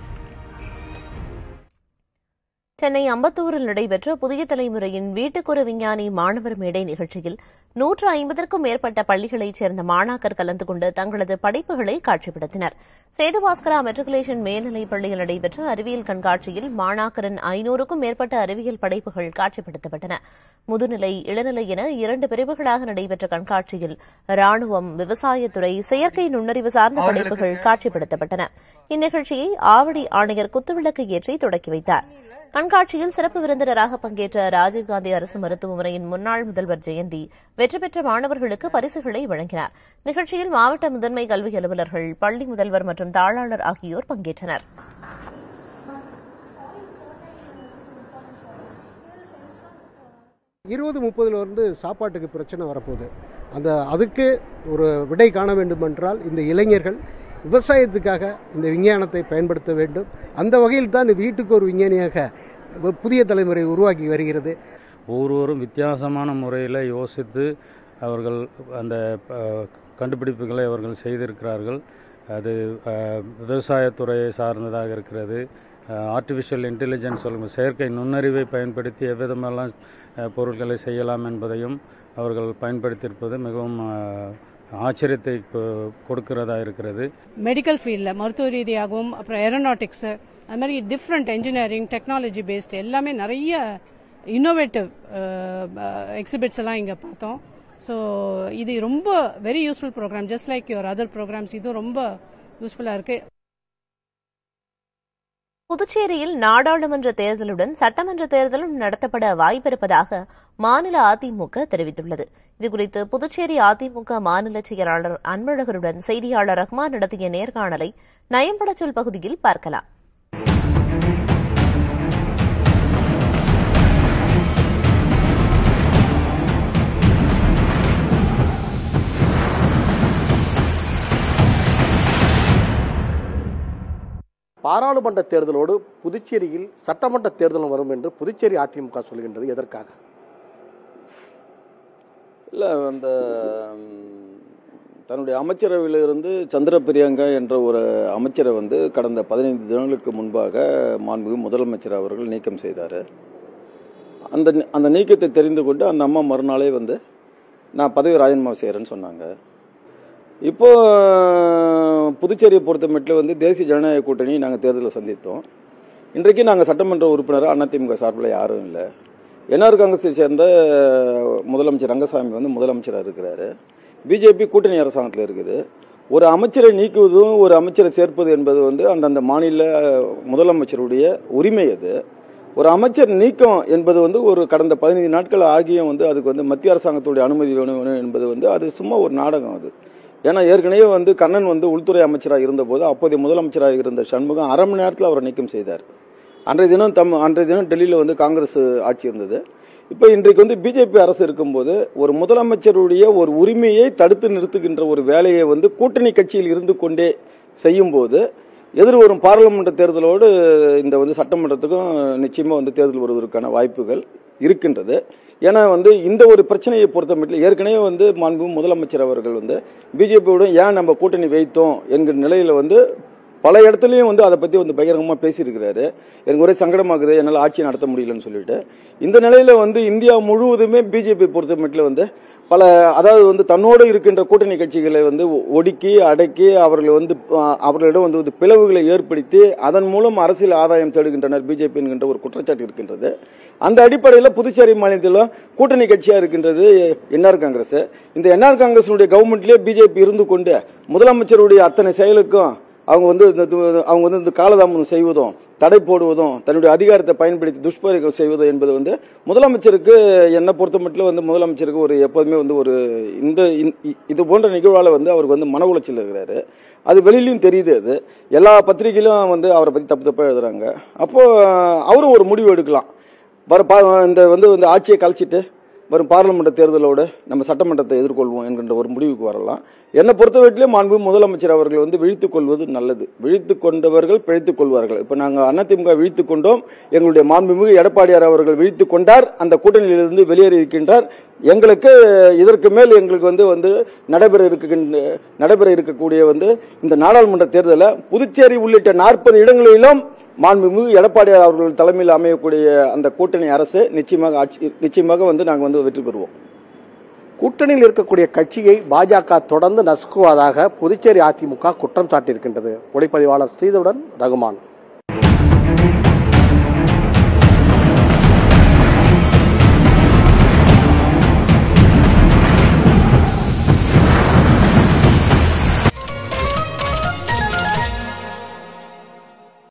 சென்னை அம்பத்தூரில் நடைபெற்ற புதிய தலைமுறையின் வீட்டுக்குறு விஞ்ஞானி மாணவர் மேடை நிகழ்ச்சியில் நூற்று ஐம்பதற்கும் மேற்பட்ட பள்ளிகளைச் சேர்ந்த மாணாக்கர் கலந்து கொண்டு தங்களது படைப்புகளை காட்சிப்படுத்தினர் சேதுபாஸ்கரா மெட்ரிகுலேஷன் மேல்நிலைப் பள்ளியில் நடைபெற்ற அறிவியல் கண்காட்சியில் மாணாக்கரின் ஐநூறுக்கும் மேற்பட்ட அறிவியல் படைப்புகள் காட்சிப்படுத்தப்பட்டன முதுநிலை இளநிலை என இரண்டு பிரிவுகளாக நடைபெற்ற கண்காட்சியில் ராணுவம் விவசாயத்துறை செயற்கை நுண்ணறிவு சார்ந்த படைப்புகள் காட்சிப்படுத்தப்பட்டன இந்நிகழ்ச்சியை ஆவடி ஆணையர் குத்துவிளக்கு ஏற்றி தொடக்கி வைத்தார் கண்காட்சியில் சிறப்பு விருந்தினராக பங்கேற்ற ராஜீவ்காந்தி அரசு மருத்துவமனையின் முன்னாள் முதல்வர் ஜெயந்தி வெற்றி பெற்ற மாணவர்களுக்கு பரிசுகளை வழங்கினார் நிகழ்ச்சியில் மாவட்ட முதன்மை கல்வி அலுவலர்கள் பள்ளி முதல்வர் மற்றும் தாளாளர் ஆகியோர் பங்கேற்றனர் இருபது முப்பதுல இருந்து சாப்பாட்டுக்கு பிரச்சனை வரப்போகுது அந்த அதுக்கு ஒரு விடை காண வேண்டுமென்றால் இந்த இளைஞர்கள் விவசாயத்துக்காக இந்த விஞ்ஞானத்தை பயன்படுத்த வேண்டும் அந்த வகையில் தான் வீட்டுக்கு ஒரு விஞ்ஞானியாக புதிய தலைமுறை உருவாக்கி வருகிறது ஒவ்வொருவரும் வித்தியாசமான முறையில் யோசித்து அவர்கள் அந்த அஹ், கண்டுபிடிப்புகளை அவர்கள் செய்திருக்கிறார்கள் அது அஹ், விவசாயத்துறையை சார்ந்ததாக இருக்கிறது ஆர்டிஃபிஷியல் இன்டெலிஜென்ஸ் சொல்லும் செயற்கை நுண்ணறிவை பயன்படுத்தி எவ்விதமெல்லாம் அஹ், பொருட்களை செய்யலாம் என்பதையும் அவர்கள் பயன்படுத்தியிருப்பது மிகவும் அஹ், ஆச்சரியத்தை கொ- கொடுக்கிறதா இருக்கிறது மெடிக்கல் ஃபீல்டில் மருத்துவ ரீதியாகவும் அப்புறம் ஏரோநாட்டிக்ஸு அது மாதிரி டிஃப்ரெண்ட் இன்ஜினியரிங் டெக்னாலஜி பேஸ்டு எல்லாமே நிறைய இன்னோவேட்டிவ் எக்ஸிபிட்ஸ் எல்லாம் இங்கே பார்த்தோம் ஸோ இது ரொம்ப very useful program just like your other programs இதுவும் ரொம்ப யூஸ்ஃபுல்லாக இருக்குது புதுச்சேரியில் நாடாளுமன்ற தேர்தலுடன் சட்டமன்ற தேர்தலும் நடத்தப்பட வாய்ப்பிருப்பதாக மாநில அதிமுக தெரிவித்துள்ளது இதுகுறித்து புதுச்சேரி அதிமுக மாநில செயலாளர் அன்பழகருடன் செய்தியாளர் ரஹ்மான் நடத்திய நேர்காணலை நயம்படச்சொல் பகுதியில் பார்க்கலாம் பாராளுமன்ற தேர்தலோடு புதுச்சேரியில் சட்டமன்ற தேர்தலும் வரும் என்று புதுச்சேரி அதிமுக சொல்கின்றது எதற்காக இல்லை அந்த ம், தன்னுடைய அமைச்சரவையிலிருந்து சந்திர பிரியங்கா என்ற ஒரு அமைச்சரை வந்து கடந்த பதினைந்து தினங்களுக்கு முன்பாக மாண்புமிகு முதலமைச்சர் அவர்கள் நீக்கம் செய்தார் அந்த அந்த நீக்கத்தை தெரிந்து கொண்டு அந்த அம்மா மறுநாளே வந்து நான் பதவி ராஜினாமா செய்கிறேன்னு சொன்னாங்க இப்போ புதுச்சேரியை பொறுத்த மட்டும் வந்து தேசிய ஜனநாயக கூட்டணி நாங்கள் தேர்தலில் சந்தித்தோம் இன்றைக்கு நாங்கள் சட்டமன்ற உறுப்பினராக அதிமுக சார்பில் யாரும் இல்லை என்ஆர் காங்கிரஸை சேர்ந்த முதலமைச்சர் ரங்கசாமி வந்து முதலமைச்சராக இருக்கிறாரு பிஜேபி கூட்டணி அரசாங்கத்தில் இருக்குது ஒரு அமைச்சரை நீக்குவதும் ஒரு அமைச்சரை சேர்ப்பது என்பது வந்து அந்தந்த மாநில முதலமைச்சருடைய உரிமை அது ஒரு அமைச்சர் நீக்கம் என்பது வந்து ஒரு கடந்த பதினைந்து நாட்கள் ஆகியும் வந்து அதுக்கு வந்து மத்திய அரசாங்கத்துடைய அனுமதி வேணும் வேணும் என்பது வந்து அது சும்மா ஒரு நாடகம் அது ஏன்னா ஏற்கனவே வந்து கண்ணன் வந்து உள்துறை அமைச்சராக இருந்தபோது அப்போதைய முதலமைச்சராக இருந்த சண்முகம் அரை மணி நேரத்தில் அவரை நீக்கம் செய்தார் அன்றைய தினம் தம் அன்றைய தினம் டெல்லியில் வந்து காங்கிரஸ் ஆட்சி இருந்தது இப்போ இன்றைக்கு வந்து பிஜேபி அரசு இருக்கும்போது ஒரு முதலமைச்சருடைய ஒரு உரிமையை தடுத்து நிறுத்துகின்ற ஒரு வேலையை வந்து கூட்டணி கட்சியில் இருந்து கொண்டே செய்யும் போது எதிர்வரும் பாராளுமன்ற தேர்தலோடு இந்த வந்து சட்டமன்றத்துக்கும் நிச்சயமா வந்து தேர்தல் வருவதற்கான வாய்ப்புகள் இருக்கின்றது ஏன்னா வந்து இந்த ஒரு பிரச்சனையை பொறுத்த மட்டும் ஏற்கனவே வந்து மாண்பு முதலமைச்சர் அவர்கள் வந்து பிஜேபியுடன் ஏன் நம்ம கூட்டணி வைத்தோம் என்கிற நிலையில வந்து பல இடத்துலயும் வந்து அதை பத்தி வந்து பகிரங்கமா பேசியிருக்கிறாரு எனக்கு ஒரே சங்கடமாகுது என்னால் ஆட்சி நடத்த முடியலன்னு சொல்லிட்டு இந்த நிலையில வந்து இந்தியா முழுவதுமே பிஜேபி பொறுத்த மட்டும் வந்து பல அதாவது வந்து தன்னோடு இருக்கின்ற கூட்டணி கட்சிகளை வந்து ஒடுக்கி அடக்கி அவர்களை வந்து அஹ், அவர்களிடம் வந்து வந்து பிளவுகளை ஏற்படுத்தி அதன் மூலம் அரசியல் ஆதாயம் தேடுகின்றனர் பிஜேபி என்கின்ற ஒரு குற்றச்சாட்டு இருக்கின்றது அந்த அடிப்படையில் புதுச்சேரி மாநிலத்தில் கூட்டணி கட்சியா இருக்கின்றது என்ஆர் காங்கிரஸ் இந்த என்ஆர் காங்கிரஸுடைய கவர்மெண்ட்லயே பிஜேபி இருந்து கொண்டு முதலமைச்சருடைய அத்தனை செயலுக்கும் அவங்க வந்து இந்த- இந்த- அவங்க வந்து இந்த காலதாமதம் செய்வதும் தடை போடுவதும் தன்னுடைய அதிகாரத்தை பயன்படுத்தி துஷ்பிரயோகம் செய்வதும் என்பது வந்து முதலமைச்சருக்கு என்னை பொறுத்த மட்டும் வந்து முதலமைச்சருக்கு ஒரு எப்போதுமே வந்து ஒரு இந்த இந்த- இது போன்ற நிகழ்வால வந்து அவருக்கு வந்து மன உளைச்சல் இருக்கிறாரு அது வெளியிலயும் தெரியுது அது எல்லா பத்திரிகையிலும் வந்து அவரை பத்தி தப்பு தப்பா எழுதுறாங்க அப்போ அவரும் ஒரு முடிவு எடுக்கலாம் வர பா- இந்த வந்து இந்த ஆட்சியை கலைச்சிட்டு வரும் பாராளுமன்ற தேர்தலோடு நம்ம சட்டமன்றத்தை எதிர்கொள்வோம் என்கின்ற ஒரு முடிவுக்கு வரலாம் என்னை பொறுத்தவரையிலே மாண்பு முதலமைச்சர் அவர்கள் வந்து விழித்துக் கொள்வது நல்லது விழித்துக் கொண்டவர்கள் பிழைத்துக் கொள்வார்கள் இப்ப நாங்க அதிமுக விழித்துக் கொண்டோம் எங்களுடைய மாண்புமிகு எடப்பாடியார் அவர்கள் விழித்துக் கொண்டார் அந்த கூட்டணியிலிருந்து வெளியேறி இருக்கின்றார் எங்களுக்கு இதற்கு மேல் எங்களுக்கு வந்து வந்து நடைபெற இருக்கின்ற நடைபெற இருக்கக்கூடிய வந்து இந்த நாடாளுமன்ற தேர்தலில் புதுச்சேரி உள்ளிட்ட நாற்பது இடங்களிலும் மாண்புமிகு எடப்பாடியார் அவர்கள் தலைமையில் அமையக்கூடிய அந்த கூட்டணி அரசு நிச்சயமாக ஆட்சி நிச்சயமாக வந்து நாங்கள் வந்து வெற்றி பெறுவோம் கூட்டணியில் இருக்கக்கூடிய கட்சியை பாஜக தொடர்ந்து நசுக்குவதாக புதுச்சேரி அதிமுக குற்றம் சாட்டியிருக்கின்றது ஒளிப்பதிவாளர் ஸ்ரீதருடன் ரகுமான்